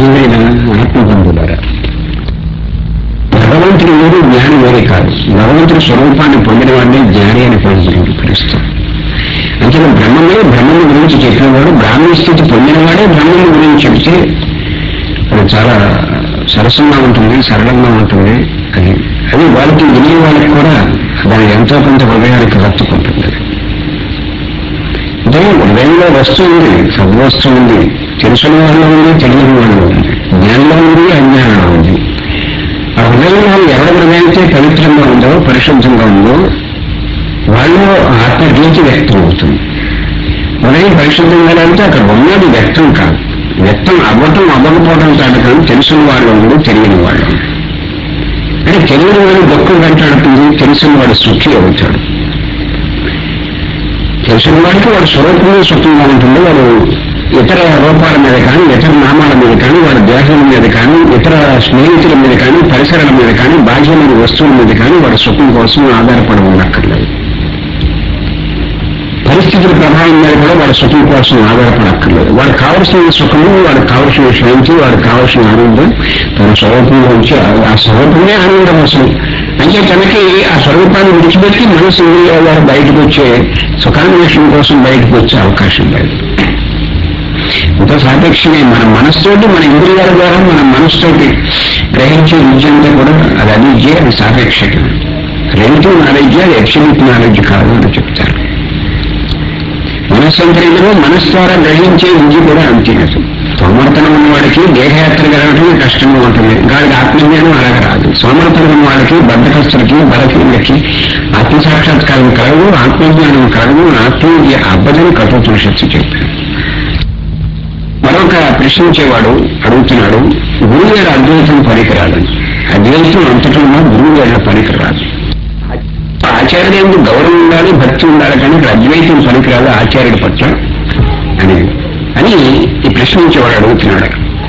ప్రియమైన ఆత్మబంధులారా భగవంతుడు వేరు జ్ఞాని వేరే కాదు భగవంతుడి స్వరూపాన్ని పొందిన వాడిని జ్ఞాని అని పేరు పిలుస్తాం అంటే బ్రహ్మమే బ్రహ్మము గురించి చెప్పినవాడు బ్రాహ్మణ స్థితి పొందినవాడే బ్రహ్మము గురించి చెప్తే అది చాలా సరసంగా ఉంటుంది సరళంగా ఉంటుంది అది అది వాళ్ళకి వినే వాళ్ళకి కూడా దాని ఎంతో కొంత హృదయానికి హత్తుకుంటుంది అది. అంటే హృదయంలో వస్తువు ఉంది సద్వస్తువు ఉంది తెలుసుని వాళ్ళు ఉంది తెలియని వాళ్ళు ఉంది జ్ఞానంలో ఉంది అజ్ఞానంలో ఉంది ఆ హృదయంలో ఎవరి హృదయమైతే పవిత్రంగా ఉందో పరిశుద్ధంగా ఉందో వాళ్ళు ఆత్మజ్యోతి వ్యక్తం అవుతుంది హృదయం పరిశుద్ధంగా లేకపోతే అక్కడ ఉన్నది వ్యక్తం కాదు వ్యక్తం అవ్వటం అవ్వకపోవడం కాదు కానీ తెలిసిన వాళ్ళు ఉంది తెలియని వాళ్ళు ఉంది. అంటే తెలియని వాడు దుఃఖం వెంటాడుతుంది తెలిసిన వాడు సుఖి అవుతాడు తెలిసిన వాడికి వాడు స్వరూపంలో సుఖంగా ఉంటుంది వాడు ఇతర రూపాల మీద కానీ ఇతర నామాల మీద కానీ వాడి దేహం మీద కానీ ఇతర స్నేహితుల మీద కానీ పరిసరాల మీద కానీ బాహ్యమైన వస్తువుల మీద కానీ వాడి సుఖం కోసం ఆధారపడి ఉండక్కర్లేదు పరిస్థితుల ప్రభావం మీద కూడా వాడి సుఖం కోసం ఆధారపడక్కర్లేదు వాడికి కావలసిన సుఖము వాడికి కావలసిన శాంతి వాడికి కావలసిన ఆనందం తన స్వరూపంలో వచ్చి ఆ- ఆ స్వరూపమే ఆనందం అసలు అంటే తనకి ఆ స్వరూపాన్ని విడిచిపెట్టి మనసు ఇంద్రియాల ద్వారా బయటకు వచ్చే సుఖాన్వేషణ కోసం బయటకు వచ్చే అవకాశం లేదు ఇంత సాపేక్షమే మన మనస్సుతోటి మన ఇంద్రియాల ద్వారా మన మనస్సుతోటి గ్రహించే విద్య అంతా కూడా అది అవిద్య అది సాపేక్షకం రిలేటివ్ నాలెడ్జ్ అది ఎబ్సల్యూట్ నాలెడ్జ్ కాదు అని చెప్తారు మనస్సంతరిలో మనస్సు ద్వారా గ్రహించే విద్య కూడా అంతే అసలు సోమర్థనం ఉన్న వాడికి దేహయాత్ర కలగటమే కష్టంగా ఉంటుంది గాడికి ఆత్మజ్ఞానం అలాగ రాదు సోమర్థనం ఉన్న వాళ్ళకి బద్ధకస్తులకి బలహీనులకి ఆత్మ సాక్షాత్కారం కలగదు ఆత్మజ్ఞానం కలగదు ఆత్మవిద్య అబ్బదని కఠోపనిషత్తు చెప్పారు మరొక ప్రశ్నించేవాడు అడుగుతున్నాడు గురువు గారు అద్వైతం పనికిరాదని అద్వైతం అంతటా గురువు గారి పనికిరాదు ఆచార్యుడు ఎందుకు గౌరవం ఉండాలి భక్తి ఉండాలి కానీ ఇక్కడ అద్వైతం పనికిరాదు ఆచార్యుడి పట్ల అని అని ఈ ప్రశ్నించేవాడు అడుగుతున్నాడు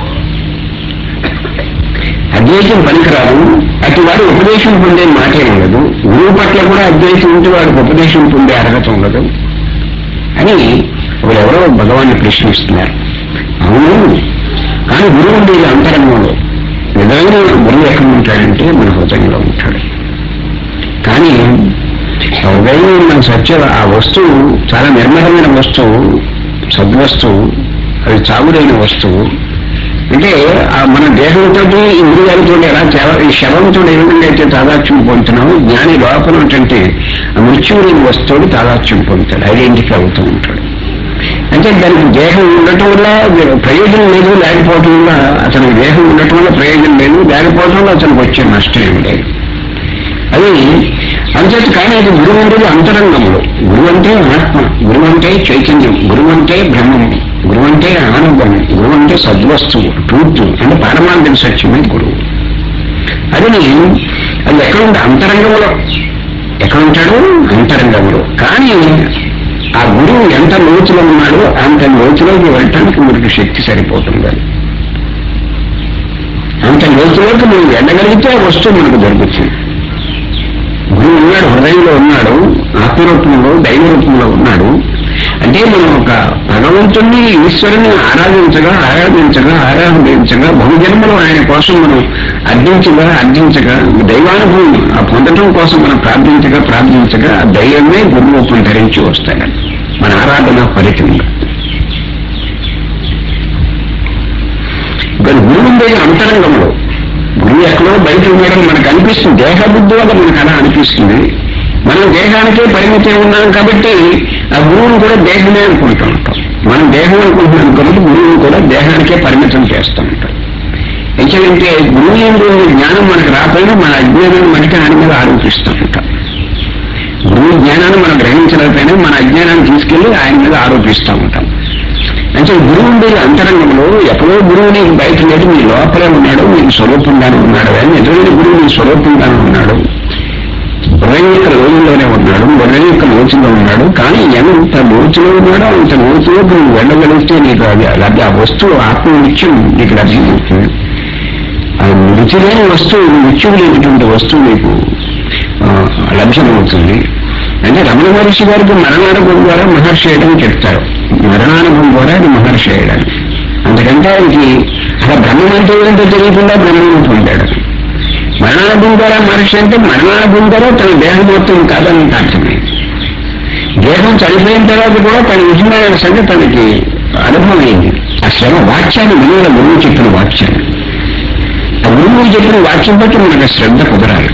అద్వైతం పనికిరాదు అటు వాడు ఉపదేశం పొందే మాటే ఉండదు గురువు పట్ల కూడా అద్వైతం ఉంటే వాడికి ఉపదేశం పొందే అర్హత ఉండదు అని ఎవరెవరో భగవాన్ని ప్రశ్నిస్తున్నారు అవును కానీ గురువు ఉండేది అంతరంగంలో నిజమైన గురువు ఎక్కడ ఉంటాడంటే మన హృదయంలో ఉంటాడు కానీ ఆ హృదయంలో ఉన్న సత్య ఆ వస్తువు చాలా నిర్మలమైన వస్తువు సద్వస్తువు అది చావుడైన వస్తువు అంటే ఆ మన దేహంతో ఇంద్రియాలతో ఎలా తేవ- ఈ శవంతో ఏ విధంగా అయితే తాదాత్యం పొందుతున్నామో జ్ఞాని లోపల ఏంటంటే ఆ మృత్యువు లేని వస్తువుని తాదాత్యం పొందుతాడు ఐడెంటిఫై అవుతూ ఉంటాడు అంటే దానికి దేహం ఉండటం వల్ల ప్రయోజనం లేదు లేకపోవటం వల్ల అతనికి దేహం ఉండటం వల్ల ప్రయోజనం లేదు లేకపోవటం వల్ల అతనికి వచ్చే నష్టం ఏం లేదు అది అంచేత కానీ అది గురువు అంటే అంతరంగంలో గురువు అంటే ఆత్మ గురువు అంటే చైతన్యం గురువు అంటే బ్రహ్మము గురువు అంటే ఆనందం గురువు అంటే సద్వస్తువు ట్రూత్ అంటే పారమాంతిక సత్యమే గురువు అది అది ఎక్కడ ఉంది అంతరంగంలో ఎక్కడ ఉంటాడు అంతరంగంలో కానీ ఆ గురువు ఎంత లోతులో ఉన్నాడో అంత లోతులోకి వెళ్ళటానికి మీకు శక్తి సరిపోతుంది అది. అంత లోతులోకి నువ్వు వెళ్ళగలిగితే ఆ వస్తువు మనకు దొరుకుతుంది గురువు ఉన్నాడు హృదయంలో ఉన్నాడు ఆత్మరూపంలో దైవ రూపంలో ఉన్నాడు అంటే మనం ఒక భగవంతుణ్ణి ఈశ్వరుని ఆరాధించగా ఆరాధించగా ఆరాధించగా బహుజన్మలో ఆయన కోసం మనం అర్థించగా అర్థించగా దైవానుభవం ఆ పొందటం కోసం మనం ప్రార్థించగా ప్రార్థించగా ఆ దైవమే గురు రూపం ధరించి వస్తాడు మన ఆరాధన ఫలితంగా ఇక్కడ గురువు ఉండేది అంతరంగంలో గురువు ఎక్కడో బయట ఉండడం మనకు అనిపిస్తుంది దేహబుద్ధి వల్ల మనకు అలా అనిపిస్తుంది మనం దేహానికే పరిమితం ఉన్నాం కాబట్టి ఆ గురువును కూడా దేహమే అనుకుంటూ ఉంటాం మనం దేహం అనుకుంటున్నాం కాబట్టి గురువును కూడా దేహానికే పరిమితం చేస్తూ ఉంటాం ఎందుకంటే గురువు ఏంటి జ్ఞానం మనకు రాకపోయినా మన అజ్ఞానాన్ని మనకి ఆయన మీద ఆరోపిస్తూ ఉంటాం గురువు జ్ఞానాన్ని మనం గ్రహించలేకపోయినా మన అజ్ఞానాన్ని తీసుకెళ్లి ఆయన మీద ఆరోపిస్తూ ఉంటాం అంటే గురువు ఉండేది అంతరంగంలో ఎక్కడో గురువు నీకు బయట లేదు నీ లోపలే ఉన్నాడు నీకు స్వరూపంగానే ఉన్నాడు అని నిజమైన గురువు నీ స్వరూపంగానే ఉన్నాడు హృదయం యొక్క లోతుల్లోనే ఉన్నాడు హృదయం యొక్క లోతులో ఉన్నాడు కానీ ఎంత లోతులో ఉన్నాడో అంత లోతులోకి నువ్వు వెళ్ళగలిగితే నీకు అది అది ఆ వస్తువు ఆత్మ నిత్యం నీకు లభ్యమవుతుంది ఆ నిలిచిలేని వస్తువు నిత్యం లేనటువంటి వస్తువు నీకు ఆ, లభ్యమవుతుంది అంటే రమణ మహర్షి గారికి మరణానుభవం ద్వారా మహర్షి అయ్యడం చెప్తారు మరణానుభవం ద్వారా అది మహర్షి అయ్యడానికి అందుకంటే ఆయనకి అలా బ్రహ్మ మరణం అంటే ఏంటో తెలియకుండా బ్రహ్మను పొందాడు మరణానుభవం ద్వారా మనిషి అంటే మరణానుభవం ద్వారా తన దేహమూర్తం కాదని అర్థమైంది దేహం చనిపోయిన తర్వాత కూడా తన నిజమైన సంగతి తనకి అనుభవం అయింది ఆ శ్రమ వాక్యాన్ని విలువల గురువు చెప్పిన వాక్యాన్ని ఆ గురువు చెప్పిన వాక్యం బట్టి మనకు శ్రద్ధ కుదరాలి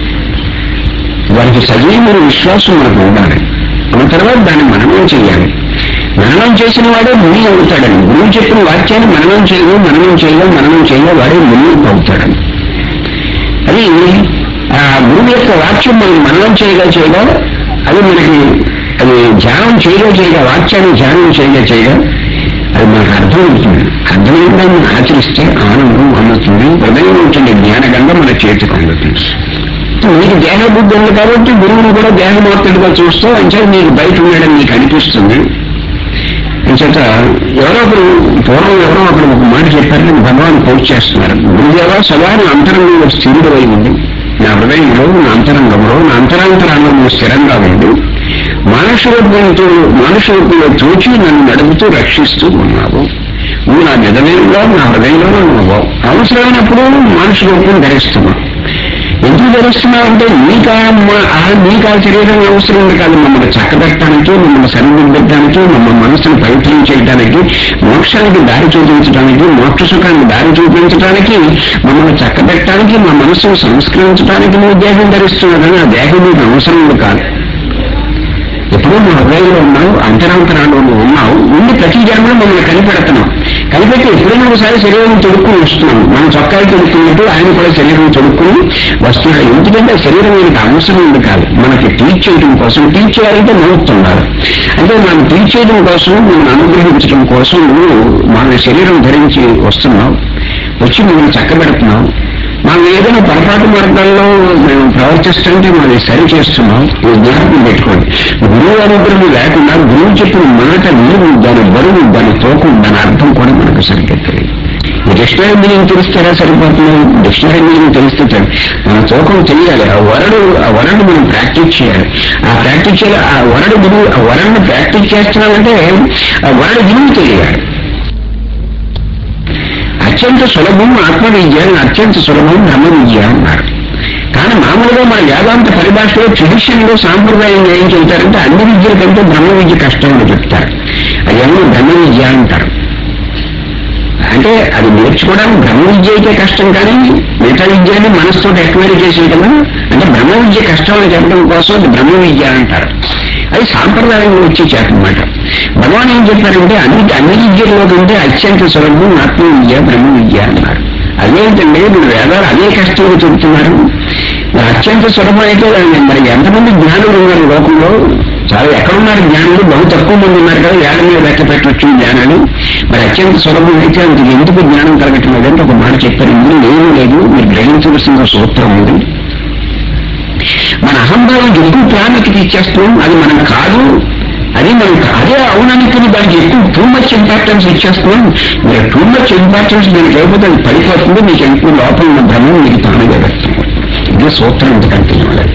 వారికి సజీవమైన విశ్వాసం మనకు ఉండాలి ఆ తర్వాత దాన్ని మననం చేయాలి మననం చేసిన వాడే ముని అవుతాడని గురువు చెప్పిన వాక్యాన్ని మననం చేయవు మననం చేయవు మననం చేయవు వాడే ముని అవుతాడని అది ఆ గురువు యొక్క వాక్యం మనం మననం చేయగా చేయగా అది మనకి అది ధ్యానం చేయగా చేయగా వాక్యాన్ని ధ్యానం చేయగా చేయగా అది మనకు అర్థమవుతుంది అర్థమైన దాన్ని ఆచరిస్తే ఆనందం అందుతుంది హృదయం ఉంటుంది జ్ఞానగంగా మన చేతికి అందుతుంది నీకు దేహ బుద్ధి ఉంది కాబట్టి గురువుని కూడా దేహమూర్తుడిగా చూస్తూ అంటే నీకు బయట ఉన్నాడని నీకు అనిపిస్తుంది అంచేత ఎవరో ఒకరు పూర్వం ఎవరో ఒకరు ఒక మాట చెప్పారని భగవాన్ కోట్ చేస్తున్నారు గురుదేవ సదా నా అంతరంగంలో స్థిరుడు అయి ఉంది నా హృదయంలో నా అంతరంగంలో నా అంతరాంతరాల్లో నువ్వు స్థిరంగా ఉండి మానుష రూపంతో మానుష రూపంలో చూచి నన్ను నడుపుతూ రక్షిస్తూ ఉన్నావు నువ్వు నా నిజమేగా నా హృదయంలో నువ్వు అవసరమైనప్పుడు మానుష రూపం ధరిస్తున్నావు ఎందుకు ధరిస్తున్నావు అంటే నీకు ఆ మ- ఆ నీకు ఆ శరీరం అవసరం ఉంది కాదు మమ్మల్ని చక్కబెట్టడానికి మమ్మల్ని సరిదిద్దడానికి మమ్మల్ని మనసును పవిత్రం చేయడానికి మోక్షానికి దారి చూపించడానికి మోక్ష సుఖానికి దారి చూపించడానికి మమ్మల్ని చక్కబెట్టడానికి మా మనసును సంస్కరించడానికి నువ్వు దేహం ధరిస్తున్నావు కానీ ఆ దేహం నీకు అవసరం ఉంది కాదు ఎప్పుడూ నువ్వు హృదయంలో ఉన్నావు అంతరాంతరాల్లో నువ్వు ఉన్నావు ఉండి ప్రతి జన్మలో మమ్మల్ని కనిపెడుతున్నావు కనిపెట్టి ఎప్పుడైనా ఒకసారి శరీరం తొడుక్కుని వస్తున్నాం మనం చొక్కాయి తొడుక్కున్నట్టు ఆయన కూడా శరీరం తొడుక్కుని వస్తున్నాడు ఎందుకంటే ఆ శరీరం మనకి అవసరం ఉంది కాదు మనకి టీచ్ చేయడం కోసం టీచ్ చేయాలంటే నవ్వుతున్నారు అంటే మనం టీచ్ చేయడం కోసం మనం అనుగ్రహించడం కోసం నువ్వు మన శరీరం ధరించి వస్తున్నావు వచ్చి మనం చక్కబెడుతున్నావు మనం ఏదైనా పొరపాటు మార్గాల్లో మేము ప్రవర్తిస్తుంటే మాది సరి చేస్తున్నాం ఇది జ్ఞాపకం పెట్టుకోండి గురువు అనుగ్రహం లేకుండా గురువు చెప్పిన మాట విలువ దాని బరువు దాని తోకం దాని అర్థం కూడా మనకు సరిగ్గా తెలియదు ఈ డిక్షనరీ మీనింగ్ తెలిస్తేరా సరిపోతుంది డిక్షనరీ మీనింగ్ తెలిస్తే చాలు. మన తూకం తెలియాలి ఆ వరడు ఆ వరడు మనం ప్రాక్టీస్ చేయాలి ఆ ప్రాక్టీస్ చేయాలి ఆ వరడు విలువ ఆ వరడుని ప్రాక్టీస్ చేస్తున్నామంటే ఆ వరడు విలువ తెలియాలి అత్యంత సులభం ఆత్మ విద్య అత్యంత సులభం బ్రహ్మ విద్య అన్నారు కానీ మామూలుగా మన వేదాంత పరిభాషలో ట్రెడిషన్లో సాంప్రదాయంగా ఏం చెబుతారంటే అన్ని విద్యల కంటే బ్రహ్మ విద్య కష్టం అని చెప్తారు అదేమో బ్రహ్మ విద్య అంటారు అంటే అది నేర్చుకోవడానికి బ్రహ్మ విద్య అయితే కష్టం కానీ మిగతా విద్యని మనసుతో ఎక్వైరీ చేసే కదా అంటే బ్రహ్మ విద్య కష్టం అని చెప్పడం కోసం అది బ్రహ్మ విద్య అంటారు అది సాంప్రదాయంలో వచ్చే చేతనమాట భగవాన్ ఏం చెప్పారంటే అన్ని అన్ని విద్యల్లో కంటే అత్యంత సులభం ఆత్మ విద్య బ్రహ్మ విద్య అన్నారు అదేంటండి మీరు వేదాలు అదే కష్టంగా చెబుతున్నారు మరి అత్యంత సులభం అయితే మరి ఎంతమంది జ్ఞానులు ఉన్నారు లోకంలో చాలా ఎక్కడున్నారు జ్ఞానులు బహు తక్కువ మంది ఉన్నారు కదా ఏళ్ళ మీద లెక్క పెట్టవచ్చు జ్ఞానాలు మరి అత్యంత సులభం అయితే అందుకు ఎందుకు జ్ఞానం కలగటం లేదంటే ఒక మాట చెప్పారు ఇందులో ఏమీ లేదు మీరు గ్రహించవలసిన సూత్రం ఉంది మన అహంభావం ఎక్కువ ప్రాముఖ్యత ఇచ్చేస్తున్నాం అది మనం కాదు అది మనం అదే అవుననుకుని దానికి ఎక్కువ టూ మచ్ ఇంపార్టెన్స్ ఇచ్చేస్తున్నాం మీరు టూ మచ్ ఇంపార్టెన్స్ దీనికి లేకపోతే అది పడిపోతుంది మీకు ఎక్కువ లోపల ఉన్న భ్రమం మీకు తానుగా వ్యక్తం ఇది సూత్రం ఎందుకంటే లేదు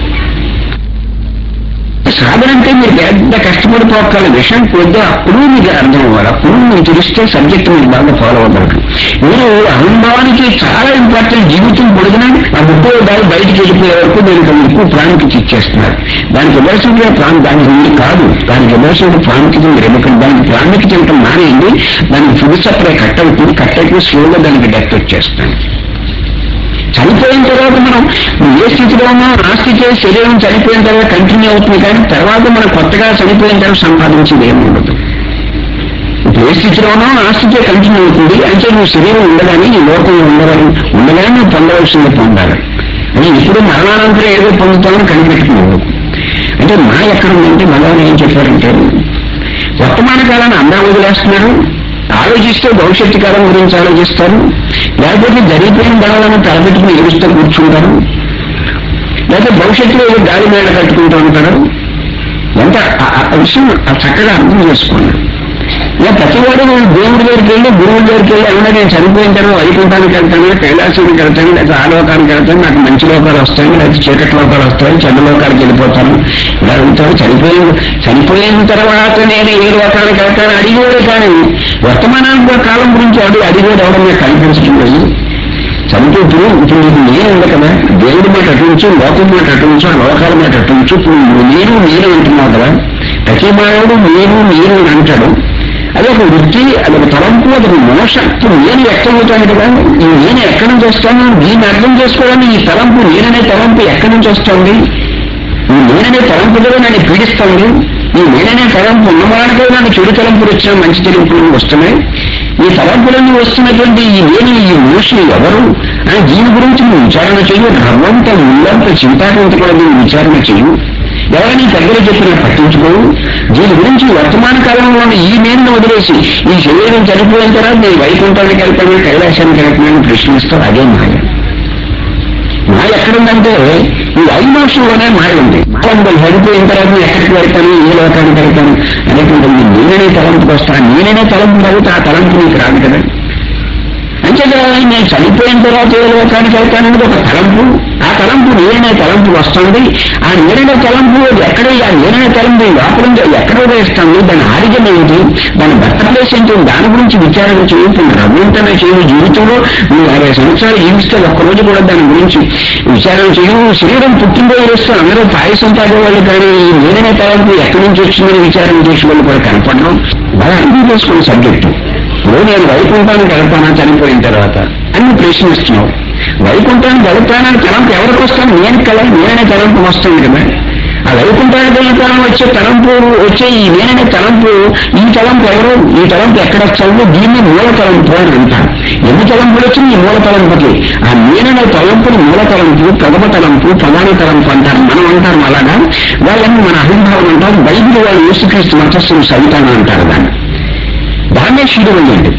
సాధన అంటే మీరు పెద్ద కష్టపడిపోకాలి విషయం కొద్దిగా అప్పుడు మీకు అర్థం అవ్వాలి అప్పుడు మీకు తెలిస్తే సబ్జెక్ట్ మీరు బాగా ఫాలో అవ్వగలరు మీరు అనుభవానికి చాలా ఇంపార్టెంట్ జీవితం పొడిగిన ఆ ముప్పై దారి బయటికి వెళ్ళిపోయే వరకు దానికి ఎక్కువ ప్రాముఖ్యత ఇచ్చేస్తున్నారు దానికి ఇవ్వాల్సిన ప్రాణం దానికి మీరు కాదు దానికి ఇవ్వాల్సిన ప్రాముఖ్యత మీరు ఇవ్వకండి దానికి ప్రాముఖ్యత ఇవ్వటం మానేయండి దానికి ఫుడ్ సప్లై కట్ అవుతుంది కట్ అయిపోయి స్లోగా దానికి డెత్ వచ్చేస్తాను చనిపోయిన తర్వాత మనం ఏ స్థితిలో ఉన్నా ఆ స్థితి శరీరం చనిపోయిన తర్వాత కంటిన్యూ అవుతుంది కానీ తర్వాత మనం కొత్తగా చనిపోయిన తర్వాత సంపాదించేది ఏమి ఉండదు ఇప్పుడు ఏ స్థితిలో ఉన్నా ఆ స్థితి కంటిన్యూ అవుతుంది అంటే నువ్వు శరీరం ఉండగానే ఈ లోకం ఉండగానే ఉండగానే నువ్వు పొందవలసింది పొందాలి అని ఇప్పుడు మరణానంతరం ఏదో పొందుతామని కనిపెట్టుకున్నావు అంటే మా ఎక్కడ ఉందంటే భగవాన్ ఏం చెప్పారంటే వర్తమాన కాలాన్ని అందరూ వదిలేస్తున్నారు ఆలోచిస్తే భవిష్యత్తు కాలం గురించి ఆలోచిస్తారు లేకపోతే జరిగిపోయిన దానిలను తలపెట్టుకుని ఏడుస్తూ కూర్చుంటారు లేకపోతే భవిష్యత్తులో ఏదో గాలి మేడ కట్టుకుంటూ ఉంటారు ఎంత ఆ- ఆ విషయం ఆ చక్కగా అర్థం చేసుకోండి ఇలా ప్రతివాడు దేవుడి దగ్గరికి వెళ్ళి గురువుల దగ్గరికి వెళ్ళి అవునా నేను చనిపోయిన తర్వాత వైకుంఠానికి వెళ్తాను కైలాసానికి వెళ్తాను లేకపోతే ఆ లోకానికి వెళ్తాను నాకు మంచి లోకాలు వస్తాయి లేకపోతే చీకటి లోకాలు వస్తాయి చెడ్డ లోకాలకు వెళ్ళిపోతాను ఇలా అడుగుతాడు చనిపోయిన చనిపోయిన తర్వాత నేను ఏ లోకానికి వెళ్తాను అడిగేవాడు కానీ వర్తమానానికి కాలం గురించి అడిగి అడిగేది ఎవడన్నా కనిపించడం లేదు ఇప్పుడు ఇప్పుడు నీకు నేను ఉంది కదా దేవుడి మాట అటుంచు లోకం మాట అటుంచు ఆ లోకాల మాట అటుంచు ఇప్పుడు నువ్వు నేను నేను అంటున్నావు కదా ప్రతి మానవుడు నేను నేను అని అంటాడు అది ఒక వృత్తి అది ఒక తలంపు అది ఒక మోష ఇప్పుడు నేను ఎక్కడవుతాను కదా ఈ నేను ఎక్కడి నుంచి వస్తాను దీన్ని అర్థం చేసుకోవడానికి ఈ తలంపు నేననే తలంపు ఎక్కడి నుంచి వస్తుంది ఈ నేననే తలంపు కూడా నన్ను పీడిస్తుంది ఈ నేననే తలంపు ఉన్నవాడితో నన్ను చెడు తలంపులు వచ్చినా మంచి తలంపులు వస్తున్నాయి ఈ తలంపులన్నీ వస్తున్నటువంటి ఈ నేను ఈ మోషన్ ఎవరు అని దీని గురించి నువ్వు విచారణ చెయ్యి రవ్వంత ముళ్ళంత చింతాకంత కూడా నువ్వు విచారణ చెయ్యి ఎవరైనా పెద్దలు చెప్పినా పట్టించుకోవు దీని గురించి వర్తమాన కాలంలో ఉన్న ఈ నేను వదిలేసి ఈ శరీరం చనిపోయిన తర్వాత నేను వైకుంఠానికి వెళ్తాను కైలాసానికి వెళ్తానని ప్రశ్నిస్తావు అదే మాయ మాయ ఎక్కడుందంటే ఈ ఐమోషన్లోనే మాయ ఉంది మాయ ఉంది చనిపోయిన తర్వాత నేను ఎక్కడికి వెళ్తాను ఏ లోకానికి వెళ్తాను అనేటువంటి నేననే తలంపుకి వస్తాను నేననే తలంపు కాబట్టి ఆ తలంపు నీకు రాదు కదా అంచేత నేను చనిపోయిన తర్వాత ఏ లోకానికి వెళ్తానన్నది ఒక తలంపు ఆ తలంపు నేనే తలంపు వస్తుంది ఆ నేనే తలంపు అది ఎక్కడ ఆ నేనే తలంపు ఈ లోపల ఉంది, అది ఎక్కడ వేస్తుంది దాని ఆరిజన్ ఏంటి దాని బర్తప్లేస్ ఏంటి దాని గురించి విచారణ చేయకుండా రవ్వంతనే చేయు జీవితంలో నువ్వు అరవై సంవత్సరాలు జీవిస్తే ఒక్కరోజు కూడా దాని గురించి విచారణ చేయు శరీరం పుట్టినరోజు వస్తే అందరూ పాయసం తాగేవాళ్ళు కానీ ఈ నేనే తలంపు ఎక్కడి నుంచి వచ్చిందని విచారణ చేసే వాళ్ళు కూడా కనపడడం బాగా అర్థం చేసుకున్న సబ్జెక్టు ఇప్పుడు నేను వైకుంఠానికి వెళ్తానా చనిపోయిన తర్వాత అన్ని ప్రశ్నిస్తున్నావు వైకుంఠానికి వెళ్తానని తలంపు ఎవరికి వస్తాను నేను కదా నేనే తలంపు వస్తుంది కదా ఆ వైకుంఠానికి వెళ్తాను వచ్చే తలంపు వచ్చే ఈ నేననే తలంపు ఈ తలంపు ఎవరు ఈ తలంపు ఎక్కడ వస్తుందో దీన్ని మూల తలంపు అని అంటారు ఎన్ని తలంపులు వచ్చింది ఈ మూల తలంపుకి ఆ నేననే తలంపుని మూల తలంపు ప్రథమ తలంపు ప్రధాన తలంపు అంటారు మనం అంటారు అలాగా వాళ్ళని మన అభిభావం అంటారు బైబిల్ వాళ్ళు యేసుక్రీస్తు మతస్థులు సవితాన అంటారు దాన్ని దాన్నే శిరువయ్యండి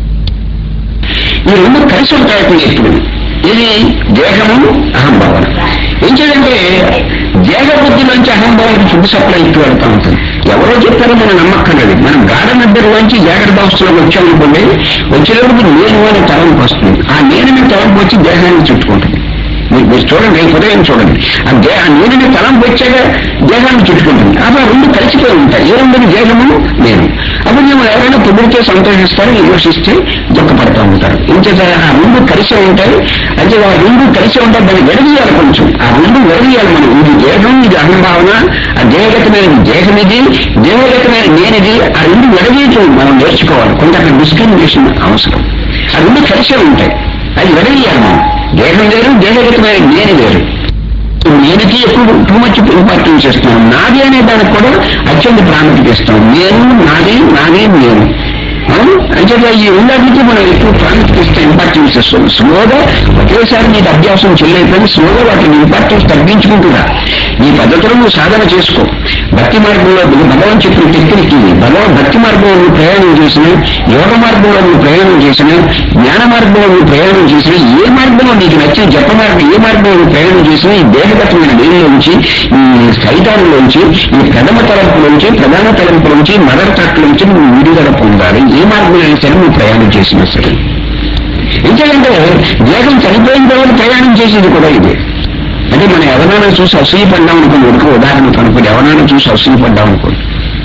ఈ రెండు కలిసి ఉంటాయి ఎప్పుడు ఇది దేహము అహంభావన ఏం చేయాలంటే దేహ బుద్ధి నుంచి అహంభావానికి ఫుడ్ సప్లై ఎక్కువ వెళ్తా ఉంటుంది ఎవరో చెప్పారో మనం నమ్మక్కర్లేదు మనం గాఢ నిద్రలోంచి జాగ్రత్త అవస్థలోకి వచ్చామనుకోండి వచ్చేటప్పుడు నేను అనే తలంపు వస్తుంది ఆ నేననే తలంపు వచ్చి దేహాన్ని చుట్టుకుంటుంది మీరు మీరు చూడండి రేపు ఉదయం చూడండి ఆ దే ఆ నేననే తలంపు వచ్చాక దేహాన్ని చుట్టుకుంటుంది అప్పుడు ఆ రెండు కలిసిపోయి ఉంటాయి ఏ రెండు దేహము నేను అప్పుడు మేము ఎవరైనా పొగిడితే సంతోషిస్తారు విమర్శిస్తే దుఃఖపడతా ఉంటారు ఇంకేత ఆ రెండు కలిసి ఉంటాయి అయితే ఆ రెండు కలిసి ఉంటాయి దాన్ని విడదీయాలి కొంచెం ఆ రెండు విడదీయాలి మనం ఇది దేహం ఇది అహంభావన ఆ దేహగతమైన దేహం ఇది దేహగతమైన నేనిది ఆ రెండు విడదీయటం మనం నేర్చుకోవాలి కొంత అక్కడ డిస్క్రిమినేషన్ అవసరం ఆ రెండు కలిసే ఉంటాయి అది విడదీయాలి మనం దేహం వేరు దేహగతమైన నేను వేరు నేనుకి ఎక్కువ టూ మచ్ ఇంపార్టెన్స్ ఇస్తున్నాం నాది అనే దానికి కూడా అత్యంత ప్రాముఖ్యత ఇస్తాం నేను నాది నాది నేను అంటే ఈ రెండింటికి మనం ఎక్కువ ప్రాముఖ్యత ఇస్తే ఇంపార్టెన్స్ ఇస్తాం స్లోగా ఒకేసారి నీకు అభ్యాసం చేయలేకపోయినా స్లోగా వాటిని ఇంపార్టెన్స్ తగ్గించుకుంటున్నా ఈ పద్ధతిలో నువ్వు సాధన చేసుకో భక్తి మార్గంలో భగవాన్ చెప్పిన టెక్నిక్ ఇది భగవాన్ భక్తి మార్గంలో నువ్వు ప్రయాణం చేసిన యోగ మార్గంలో నువ్వు ప్రయాణం చేసిన జ్ఞాన మార్గంలో నువ్వు ప్రయాణం చేసిన ఏ మార్గంలో నీకు నచ్చిన జప మార్గం ఏ మార్గంలో నువ్వు ప్రయాణం చేసినా ఈ దేహగతమైన నీళ్ళలోంచి ఈ సైతాన్లోంచి ఈ ప్రథమ తలంపులోంచి ప్రధాన తలంపులోంచి మదర్ తట్టులోంచి నువ్వు విడుదల పొందాలి ఏ మార్గం అయినా సరే నువ్వు ప్రయాణం చేసినా సరే ఎందుకంటే దేహం చనిపోయిన తర్వాత ప్రయాణం చేసేది కూడా ఇదే అంటే మనం ఎవరైనా చూసి అసూయపడ్డాం అనుకోండి ఒక ఉదాహరణ కనుక్కోండి ఎవరైనా చూసి అసూయపడ్డాం అనుకోండి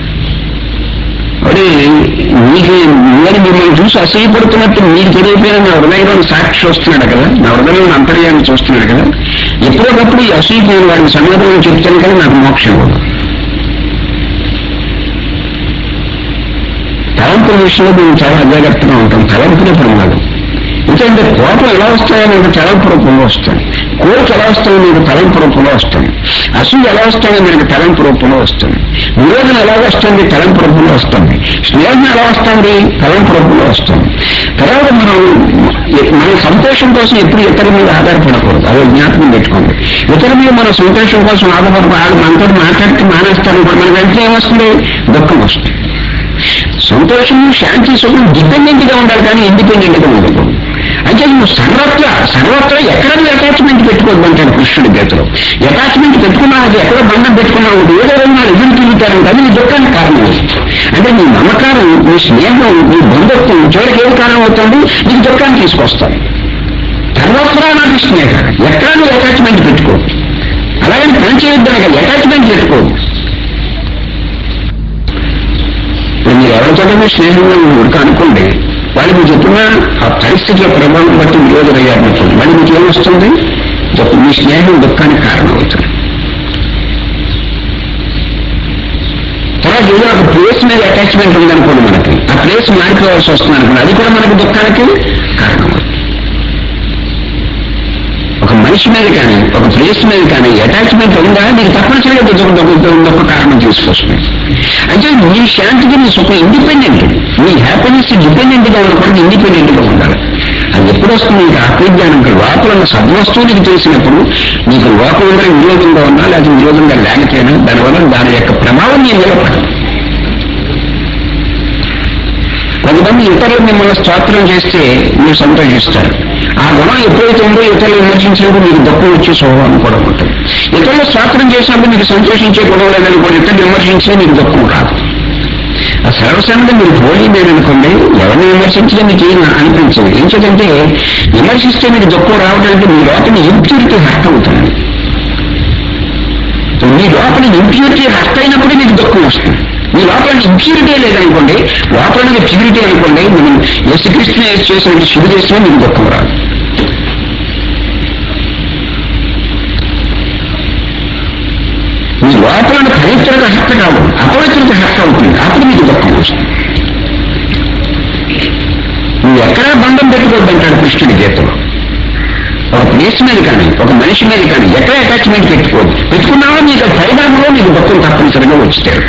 మరి మీకు నేను మిమ్మల్ని చూసి అసూయపడుతున్నట్టు మీకు తెలియపోయిన నా హృదయంలో సాక్షి వస్తున్నాడు కదా నా హృదయంలో అంతర్యాన్ని చూస్తున్నాడు కదా ఎప్పుడొకప్పుడు ఈ అసూయపోయిన వాడిని సమాధానం చెప్తాను కదా నాకు మోక్షం కూడా తలంపుల విషయంలో మేము చాలా అజాగ్రత్తగా ఉంటాం తలంపులే ప్రమాదం ఎందుకంటే కోపం ఎలా వస్తాయో మీకు తలంపు రూపంలో వస్తుంది కోరిక ఎలా వస్తాయో మీకు తలంపు రూపంలో వస్తుంది అసూయ ఎలా వస్తాయో మీకు తలంపు రూపంలో వస్తుంది విరోధం ఎలా వస్తుంది తలంపు రూపంలో వస్తుంది స్నేహం ఎలా వస్తుంది తలంపు రూపంలో వస్తుంది తర్వాత మనం మన సంతోషం కోసం ఎప్పుడు ఇతరుల మీద ఆధారపడకూడదు అదే జ్ఞాపకం పెట్టుకోండి ఇతరుల మీద మన సంతోషం కోసం ఆధారపడ మనతో మాట్లాడితే మానేస్తాను మనకి వెంటనే ఏమొస్తుంది దుఃఖం వస్తుంది సంతోషం శాంతి సుఖం డిపెండెంట్ గా ఉండాలి కానీ ఇండిపెండెంట్ గా ఉండకూడదు అంటే నువ్వు సర్వత్ర సర్వత్ర ఎక్కడ నువ్వు అటాచ్మెంట్ పెట్టుకోవద్దు అంటాడు కృష్ణుడి గీతలో అటాచ్మెంట్ పెట్టుకున్నావు అది ఎక్కడ బంధం పెట్టుకున్నావు ఏదో రోజున ఎదురు తిరుగుతారంటే అది నీ దుఃఖానికి కారణం అంటే నీ నమ్మకారం నీ స్నేహం నీ బంధుత్వం చివరికి ఏది కారణం అవుతుంది నీకు దుఃఖాన్ని తీసుకొస్తాను సర్వత్రా నాకు స్నేహం ఎక్కడ నువ్వు అటాచ్మెంట్ పెట్టుకో అలాగని పని చేయొద్దని కదా అటాచ్మెంట్ పెట్టుకోవద్దు ఇప్పుడు మీరు ఎవరితోనే స్నేహంగా ఉడక అనుకోండి వాళ్ళు మీకు చెప్పిన ఆ పరిస్థితుల ప్రభావం బట్టి విరోధులయ్యారనుకోండి మళ్ళీ మీకు ఏమొస్తుంది దుఃఖం. మీ స్నేహం దుఃఖానికి కారణం అవుతుంది తర్వాత ఏదో ఒక ప్లేస్ మీద అటాచ్మెంట్ ఉందనుకోండి మనకి ఆ ప్లేస్ మారిపోవాల్సి వస్తుంది అనుకోండి అది కూడా మనకు దుఃఖానికి కారణం అవుతుంది ఒక మనిషి మీద కానీ ఒక ప్లేస్ మీద కానీ అటాచ్మెంట్ ఉందా నీకు తప్పనిసరిగా దుఃఖ దుఃఖ దుఃఖ కారణం తీసుకొస్తుంది అంటే నీ శాంతికి నీ సుఖం ఇండిపెండెంట్ నీ హ్యాపీనెస్ డిపెండెంట్ గా ఉండకూడదు ఇండిపెండెంట్ గా ఉండాలి అది ఎప్పుడు వస్తుంది నీకు ఆత్మజ్ఞానం లోపల ఉన్న సద్వస్తువు నీకు తెలిసినప్పుడు నీకు లోపల ఉండే విరోధంగా ఉన్నా లేదా విరోధంగా లేకపోయినా దానివల్ల దాని యొక్క ప్రభావం నీ నిలబడదు కొంతమంది ఇతరులు మిమ్మల్ని స్తోత్రం చేస్తే మీరు సంతోషిస్తారు ఆ గుణం ఎప్పుడైతే ఉందో ఇతరులు విమర్శించినప్పుడు మీకు దుఃఖం వచ్చే స్వభావం కూడా ఉంటుంది ఇతరులు స్తోత్రం చేసినప్పుడు మీకు సంతోషించే గుణం లేదని కూడా ఇతరులు విమర్శించినా మీకు దుఃఖం రాదు ఆ సర్వసాధారణంగా మీరు హోలీ నేను అనుకోండి ఎవరిని విమర్శించినా మీకు ఏం అనిపించదు ఏంటంటే విమర్శిస్తే మీకు దుఃఖం రావడానికి మీ లోపల ఇంప్యూరిటీ హర్ట్ అవుతుంది మీ లోపల ఇంప్యూరిటీ హర్ట్ అయినప్పుడు మీకు దుఃఖం వస్తుంది మీ లోపల ఇంప్యూరిటీ లేదనుకోండి లోపల ప్యూరిటీ అనుకోండి మనం యేసుక్రీస్తుని చేసిన శుభ చేసినా మీకు దుఃఖం రాదు మీ లోపల పవిత్రత హత్య కాదు అపవిత్రత హత్య అవుతుంది అప్పుడు మీకు దుఃఖం వస్తుంది నువ్వు ఎక్కడా బంధం పెట్టుకోవద్దంటాడు కృష్ణుడి గీతలో ఒక ప్లేస్ మీద కానీ ఒక మనిషి మీద కానీ ఎక్కడ అటాచ్మెంట్ పెట్టుకోవద్దు పెట్టుకున్నావో నీకు పరిణామంలో నీకు దుఃఖం తప్పనిసరిగా వచ్చితే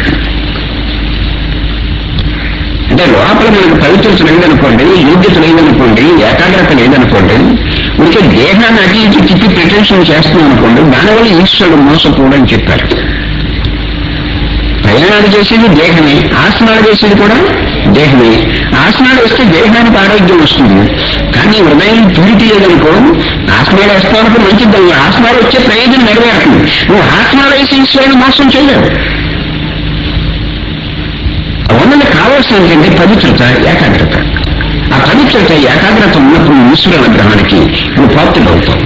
అంటే లోపల మనకు పవిత్రత లేదనుకోండి యోగ్యత లేదనుకోండి ఏకాగ్రత లేదనుకోండి ఉంటే దేహాన్ని అటు ఇటు తిప్పి ప్రిటెన్షన్ చేస్తున్నాం అనుకోండి దానివల్ల ఈశ్వరుడు మోసపోవడం చెప్పారు ప్రయాణాలు చేసేది దేహమే ఆసనాలు చేసేది కూడా దేహమే ఆసనాలు వేస్తే దేహానికి ఆరోగ్యం వస్తుంది కానీ హృదయం ప్యూరిటీ లేదనుకో ఆసనాలు వేస్తానికి మంచిది ఆసనాలు వచ్చే ప్రయోజనం నెరవేరుతుంది నువ్వు ఆసనాలు వేసి ఈశ్వరుని మోసం చేయలేవు ఉన్నది కావాల్సిన ఏంటంటే పవిత్రత ఏకాగ్రత ఆ పవిత్రత ఏకాగ్రత ఉన్నప్పుడు ఈశ్వర అనుగ్రహానికి నువ్వు పాత్రుడు అవుతావు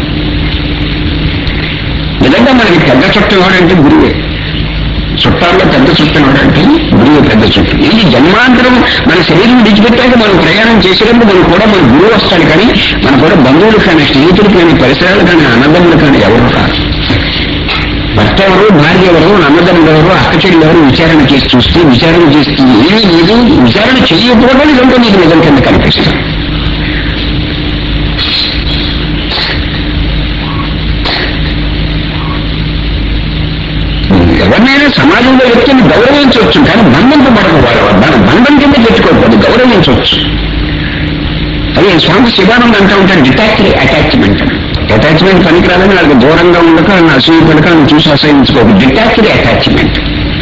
నిజంగా మనకి పెద్ద చుట్టం ఎవరంటే గురువే చుట్టాల్లో పెద్ద చుట్టం ఎవరంటే గురువే పెద్ద చుట్టం ఇది జన్మాంతరం మన శరీరం విడిచిపెట్టాక మనం ప్రయాణం చేసేటప్పుడు మనం కూడా మన గురువు వస్తాడు కానీ మన కూడా బంధువులు కానీ స్నేహితులు కానీ పరిసరాలు కానీ అన్నదమ్ములు కానీ ఎవరు రాదు భర్త ఎవరు భార్య ఎవరు అన్నదమ్ములు ఎవరు అక్క చెల్లెలు ఎవరు విచారణ చేసి చూస్తే విచారణ చేస్తే ఏమీ లేదు విచారణ చేయకపోవడం ఇదంతా నీకు నిజం కింద కనిపిస్తుంది ఎవరినైనా సమాజంలో వ్యక్తిని గౌరవించవచ్చు కానీ బంధింపబడదు వారు దాని బంధం కింద పెట్టుకోకూడదు గౌరవించవచ్చు అదే స్వామి శివానంద్ అంటూ ఉంటాడు డిటాచ్డ్ అటాచ్మెంట్ అటాచ్మెంట్ పనికిరాదని వాళ్ళకి దూరంగా ఉండక అసూయపడక ఆయన చూసి అసహించుకోకు డిటాచ్డ్ అటాచ్మెంట్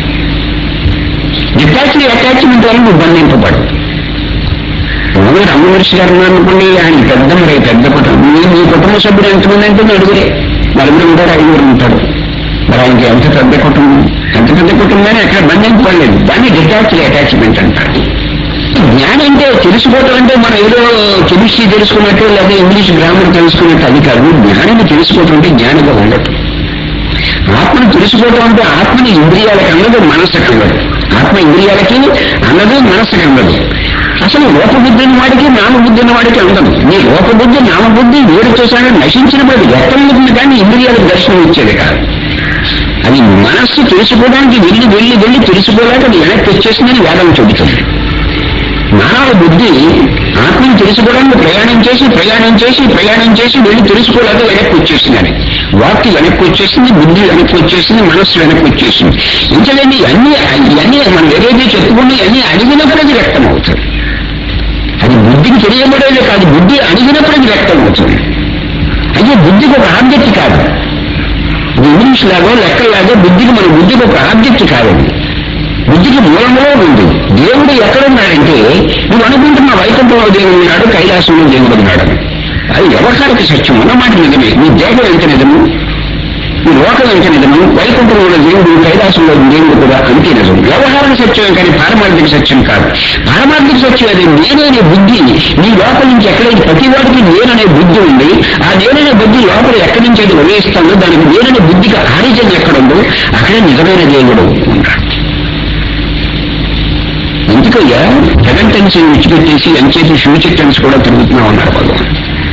డిటాచ్డ్ అటాచ్మెంట్ వల్ల నువ్వు బంధింపబడు నువ్వు రమణమహర్షి గారు అనుకోండి ఆయన పెద్ద మరి పెద్ద కుటుంబం మీ మీ కుటుంబ సభ్యులు ఎంతమంది అంటే నలుగురే నలుగురు ఉంటాడు ఐదుగురు ఉంటాడు మరి ఆయనకి ఎంత పెద్ద కుటుంబం ఎంత పెద్ద కుటుంబం ఎక్కడ బంధింపబడలేదు దాన్ని డిటాచ్డ్ అటాచ్మెంట్ అంటారు జ్ఞానం అంటే తెలుసుకోవటం అంటే మనం ఏదో కెమిస్ట్రీ తెలుసుకున్నట్టు లేదా ఇంగ్లీష్ గ్రామర్ తెలుసుకున్నట్టు అది కాదు జ్ఞానాన్ని తెలుసుకోవటం అంటే జ్ఞానిగా ఉండటం ఆత్మను తెలుసుకోవటం అంటే ఆత్మని ఇంద్రియాలకు అన్నది మనస్సుకు అన్నది ఆత్మ ఇంద్రియాలకి అన్నది మనస్సుకు అన్నది అసలు లోపబుద్ధి ఉన్న వాడికి నామబుద్ధి ఉన్న వాడికి అందదు నీ లోపబుద్ధి నామబుద్ధి వేరుతో సహా నశించినప్పుడు ఎక్కడుంటుంది కానీ ఇంద్రియాలకు దర్శనం ఇచ్చేది కాదు అది మనస్సు తెలుసుకోవడానికి వెళ్ళి వెళ్ళి వెళ్ళి తెలుసుకోలేక అది వెనక్కి వచ్చేసిందని వేదం చెబుతుంది మానవ బుద్ధి ఆత్మను తెలుసుకోవడానికి ప్రయాణం చేసి ప్రయాణం చేసి ప్రయాణం చేసి వెళ్ళి తెలుసుకోలేక వెనక్కి వచ్చేసిందని వాక్కి వెనక్కి వచ్చేసింది బుద్ధి వెనక్కి వచ్చేసింది మనస్సు వెనక్కి వచ్చేసింది ఇంకదండి అన్ని ఇవన్నీ మనం ఏదైతే చెప్పుకుని అన్ని అడిగినప్పుడు అది వ్యక్తం అవుతుంది అది బుద్ధికి తెలియబడేది కాదు బుద్ధి అడిగినప్పుడు అది వ్యక్తం అవుతుంది అయితే బుద్ధికి ఒక ఆబ్జెక్ట్ కాదు ఇది ఇంగ్లీష్ లాగో లెక్కలాగో బుద్ధికి మన బుద్ధికి ఒక ఆబ్జెక్ట్ కాదండి బుద్ధికి మూలంలో ఉంది దేవుడు ఎక్కడున్నాడంటే నువ్వు అనుకుంటున్న వైకుంఠంలో దేవుడు ఉన్నాడు కైలాసంలో దేవుడు ఉన్నాడు అది వ్యవహారిక సత్యం అన్నమాట నిజమే నీ దేహం ఎంత నిజము ఈ లోకం ఎంత నిజము వైకుంఠంలో దేవుడు కైలాసంలో దేవుడు కూడా అంతే నిజం వ్యవహారిక సత్యం కానీ పారమార్థిక సత్యం కాదు పారమార్థిక సత్యం అది నేననే బుద్ధి నీ లోపల నుంచి ఎక్కడైతే ప్రతి వాడికి నేననే బుద్ధి ఉంది ఆ నేననే బుద్ధి లోపల ఎక్కడి నుంచి అది వదిలేస్తానో దానికి నేననే బుద్ధికి ఆరిజన్ ఎక్కడుందో అక్కడే నిజమైన దేవుడు ఉంటాడు ఎందుకయ్యా ప్రజెంట్ టెన్స్ విడిచిపెట్టేసి ఎంచేసి ఫ్యూచర్ టెన్స్ కూడా తిరుగుతున్నావు అన్నారు భగవాన్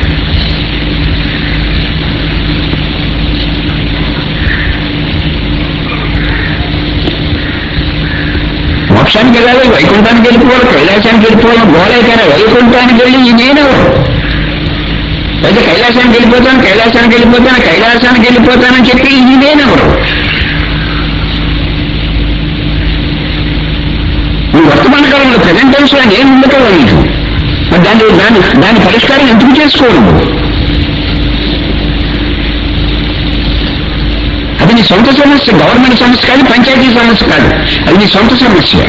మోక్షానికి వెళ్ళాలి వైకుంఠానికి వెళ్ళిపోవాలి కైలాసానికి వెళ్ళిపోవాలి గోలే కానీ వైకుంఠానికి వెళ్ళి ఈ నేనెవరు అయితే కైలాసానికి వెళ్ళిపోతాను కైలాసానికి వెళ్ళిపోతాను కైలాసానికి వెళ్ళిపోతానని చెప్పి ఇది నేనెవరు ఈ వర్తమాన కాలంలో ప్రజెంట్ టైమ్స్ లో నేను ఉండటం నీకు మరి దాన్ని దాని దాని పరిష్కారం ఎందుకు చేసుకోరు అది నీ సొంత సమస్య గవర్నమెంట్ సమస్య కాదు పంచాయతీ సమస్య కాదు అది నీ సొంత సమస్య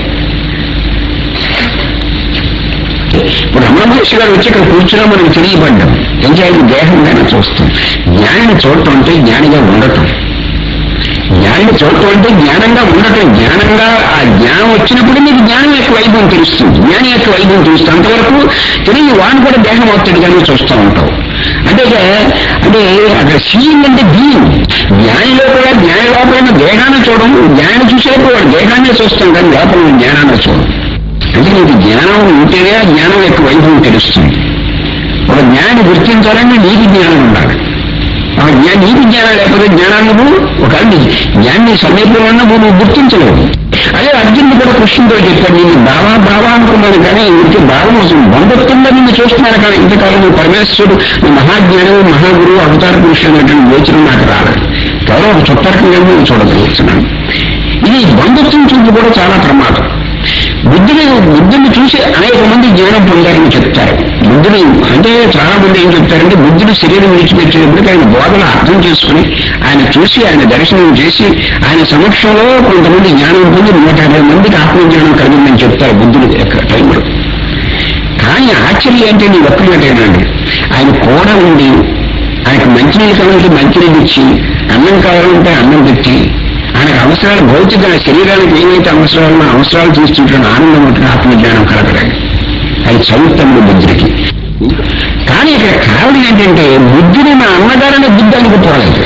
ఇప్పుడు రమణ మహర్షి గారు వచ్చి ఇక్కడ కూర్చున్నా మనకు తెలియబడ్డాం ఏం చేయాలి దేహంగానే చూస్తాం జ్ఞానిని చూడటం అంటే జ్ఞానిగా ఉండటం జ్ఞానిని చూడటం అంటే జ్ఞానంగా ఉండటం జ్ఞానంగా ఆ జ్ఞానం వచ్చినప్పుడు నీకు జ్ఞానం యొక్క వైభవం తెలుస్తుంది జ్ఞాని యొక్క వైభవం తెలుస్తుంది అంతవరకు తెలియని వాడిని కూడా దేహం అవుతాడు కానీ చూస్తూ ఉంటావు అంటే ఇక అంటే అక్కడ సీయింగ్ అంటే బీయింగ్ జ్ఞానిలో కూడా జ్ఞాని లోపల ఉన్న దేహాన్ని చూడడం జ్ఞాని చూసేప్పుడు వాడు దేహాన్ని చూస్తాం కానీ లోపల ఉన్న జ్ఞానాన్ని చూడం అంటే నీకు జ్ఞానం ఉంటేనే ఆ జ్ఞానం యొక్క వైభవం తెలుస్తుంది ఒక జ్ఞాని గుర్తించాలంటే నీకు జ్ఞానం ఉండాలి ఆ జ్ఞా నీకు జ్ఞానం లేకపోతే జ్ఞానాన్ని నువ్వు ఒక జ్ఞాన్ని సమీపంలో ఉన్నప్పుడు నువ్వు గుర్తించలేవు అదే అర్జునుడు కూడా కృష్ణుడితో చెప్పాడు నేను బావా బావా అనుకున్నాను కానీ ఇంటికి భావం అసలు బంధుత్వంగా నిన్ను చూస్తున్నాను కానీ ఇంతకాలం నువ్వు పరమేశ్వరుడు నువ్వు మహాజ్ఞానం మహాగురువు అవతార పురుషుడు అనేటువంటి యోచన నాకు రాలేదు కేవలం ఒక చుట్టరకంగా నేను చూడగలుగుతున్నాను ఇది బంధుత్వం చూపు కూడా చాలా ప్రమాదం బుద్ధుని బుద్ధుని చూసి అనేక మంది జ్ఞానం పొందారని చెప్తారు బుద్ధుని అంటే చాలా మంది ఏం చెప్తారంటే బుద్ధుడు శరీరం విడిచిపెట్టేటప్పుడు ఆయన బోధన అర్థం చేసుకుని ఆయన చూసి ఆయన దర్శనం చేసి ఆయన సమక్షంలో కొంతమంది జ్ఞానం పొంది నూట యాభై మందికి ఆత్మజ్ఞానం కలిగిందని చెప్తారు బుద్ధుడి యొక్క టైంలో కానీ ఆశ్చర్యం అంటే నీ ఒక్కటేనండి ఆయన కూడా ఉండి ఆయనకు మంచినీళ్ళు కావాలంటే మంచినీళ్ళు ఇచ్చి అన్నం కావాలంటే అన్నం పెట్టి ఆయనకు అవసరాలు భౌతిక శరీరానికి ఏవైతే అవసరాలు అవసరాలు తీసుకుంటున్న ఆనందం ఉంటుంది ఆత్మజ్ఞానం కలగడానికి అది చదువుతాడు బుద్ధుడికి కానీ ఇక్కడ కారణం ఏంటంటే బుద్ధుడు మా అన్నగారనే బుద్ధి అనుకుపోలేదు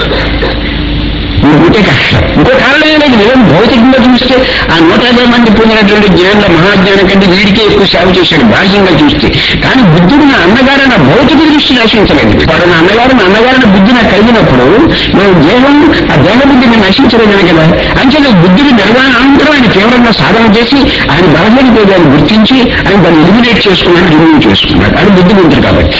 ఇంకోటే కష్టం ఇంకో కారణం ఏంటంటే నిజం భౌతికంగా చూస్తే ఆ నూట యాభై మంది పొందినటువంటి జ్ఞానంలో మహాజ్ఞానం కంటే వీడికే ఎక్కువ సేవ చేశాడు బాహ్యంగా చూస్తే కానీ బుద్ధుడు నా అన్నగారు నా భౌతిక దృష్టి నశించలేదు వాడు నా అన్నగారు నా అన్నగారిని బుద్ధి నాకు కలిగినప్పుడు నేను దేహం ఆ దేహ బుద్ధిని నశించలేదని కదా అంచేత బుద్ధుడి నిర్వహణ అనంతరం ఆయన తీవ్రంగా సాధన చేసి ఆయన బలహీన భేదాన్ని గుర్తించి ఆయన దాన్ని ఎలిమినేట్ చేసుకున్నాడు రిమూవ్ చేసుకున్నాడు అది బుద్ధిమంతుడు కాబట్టి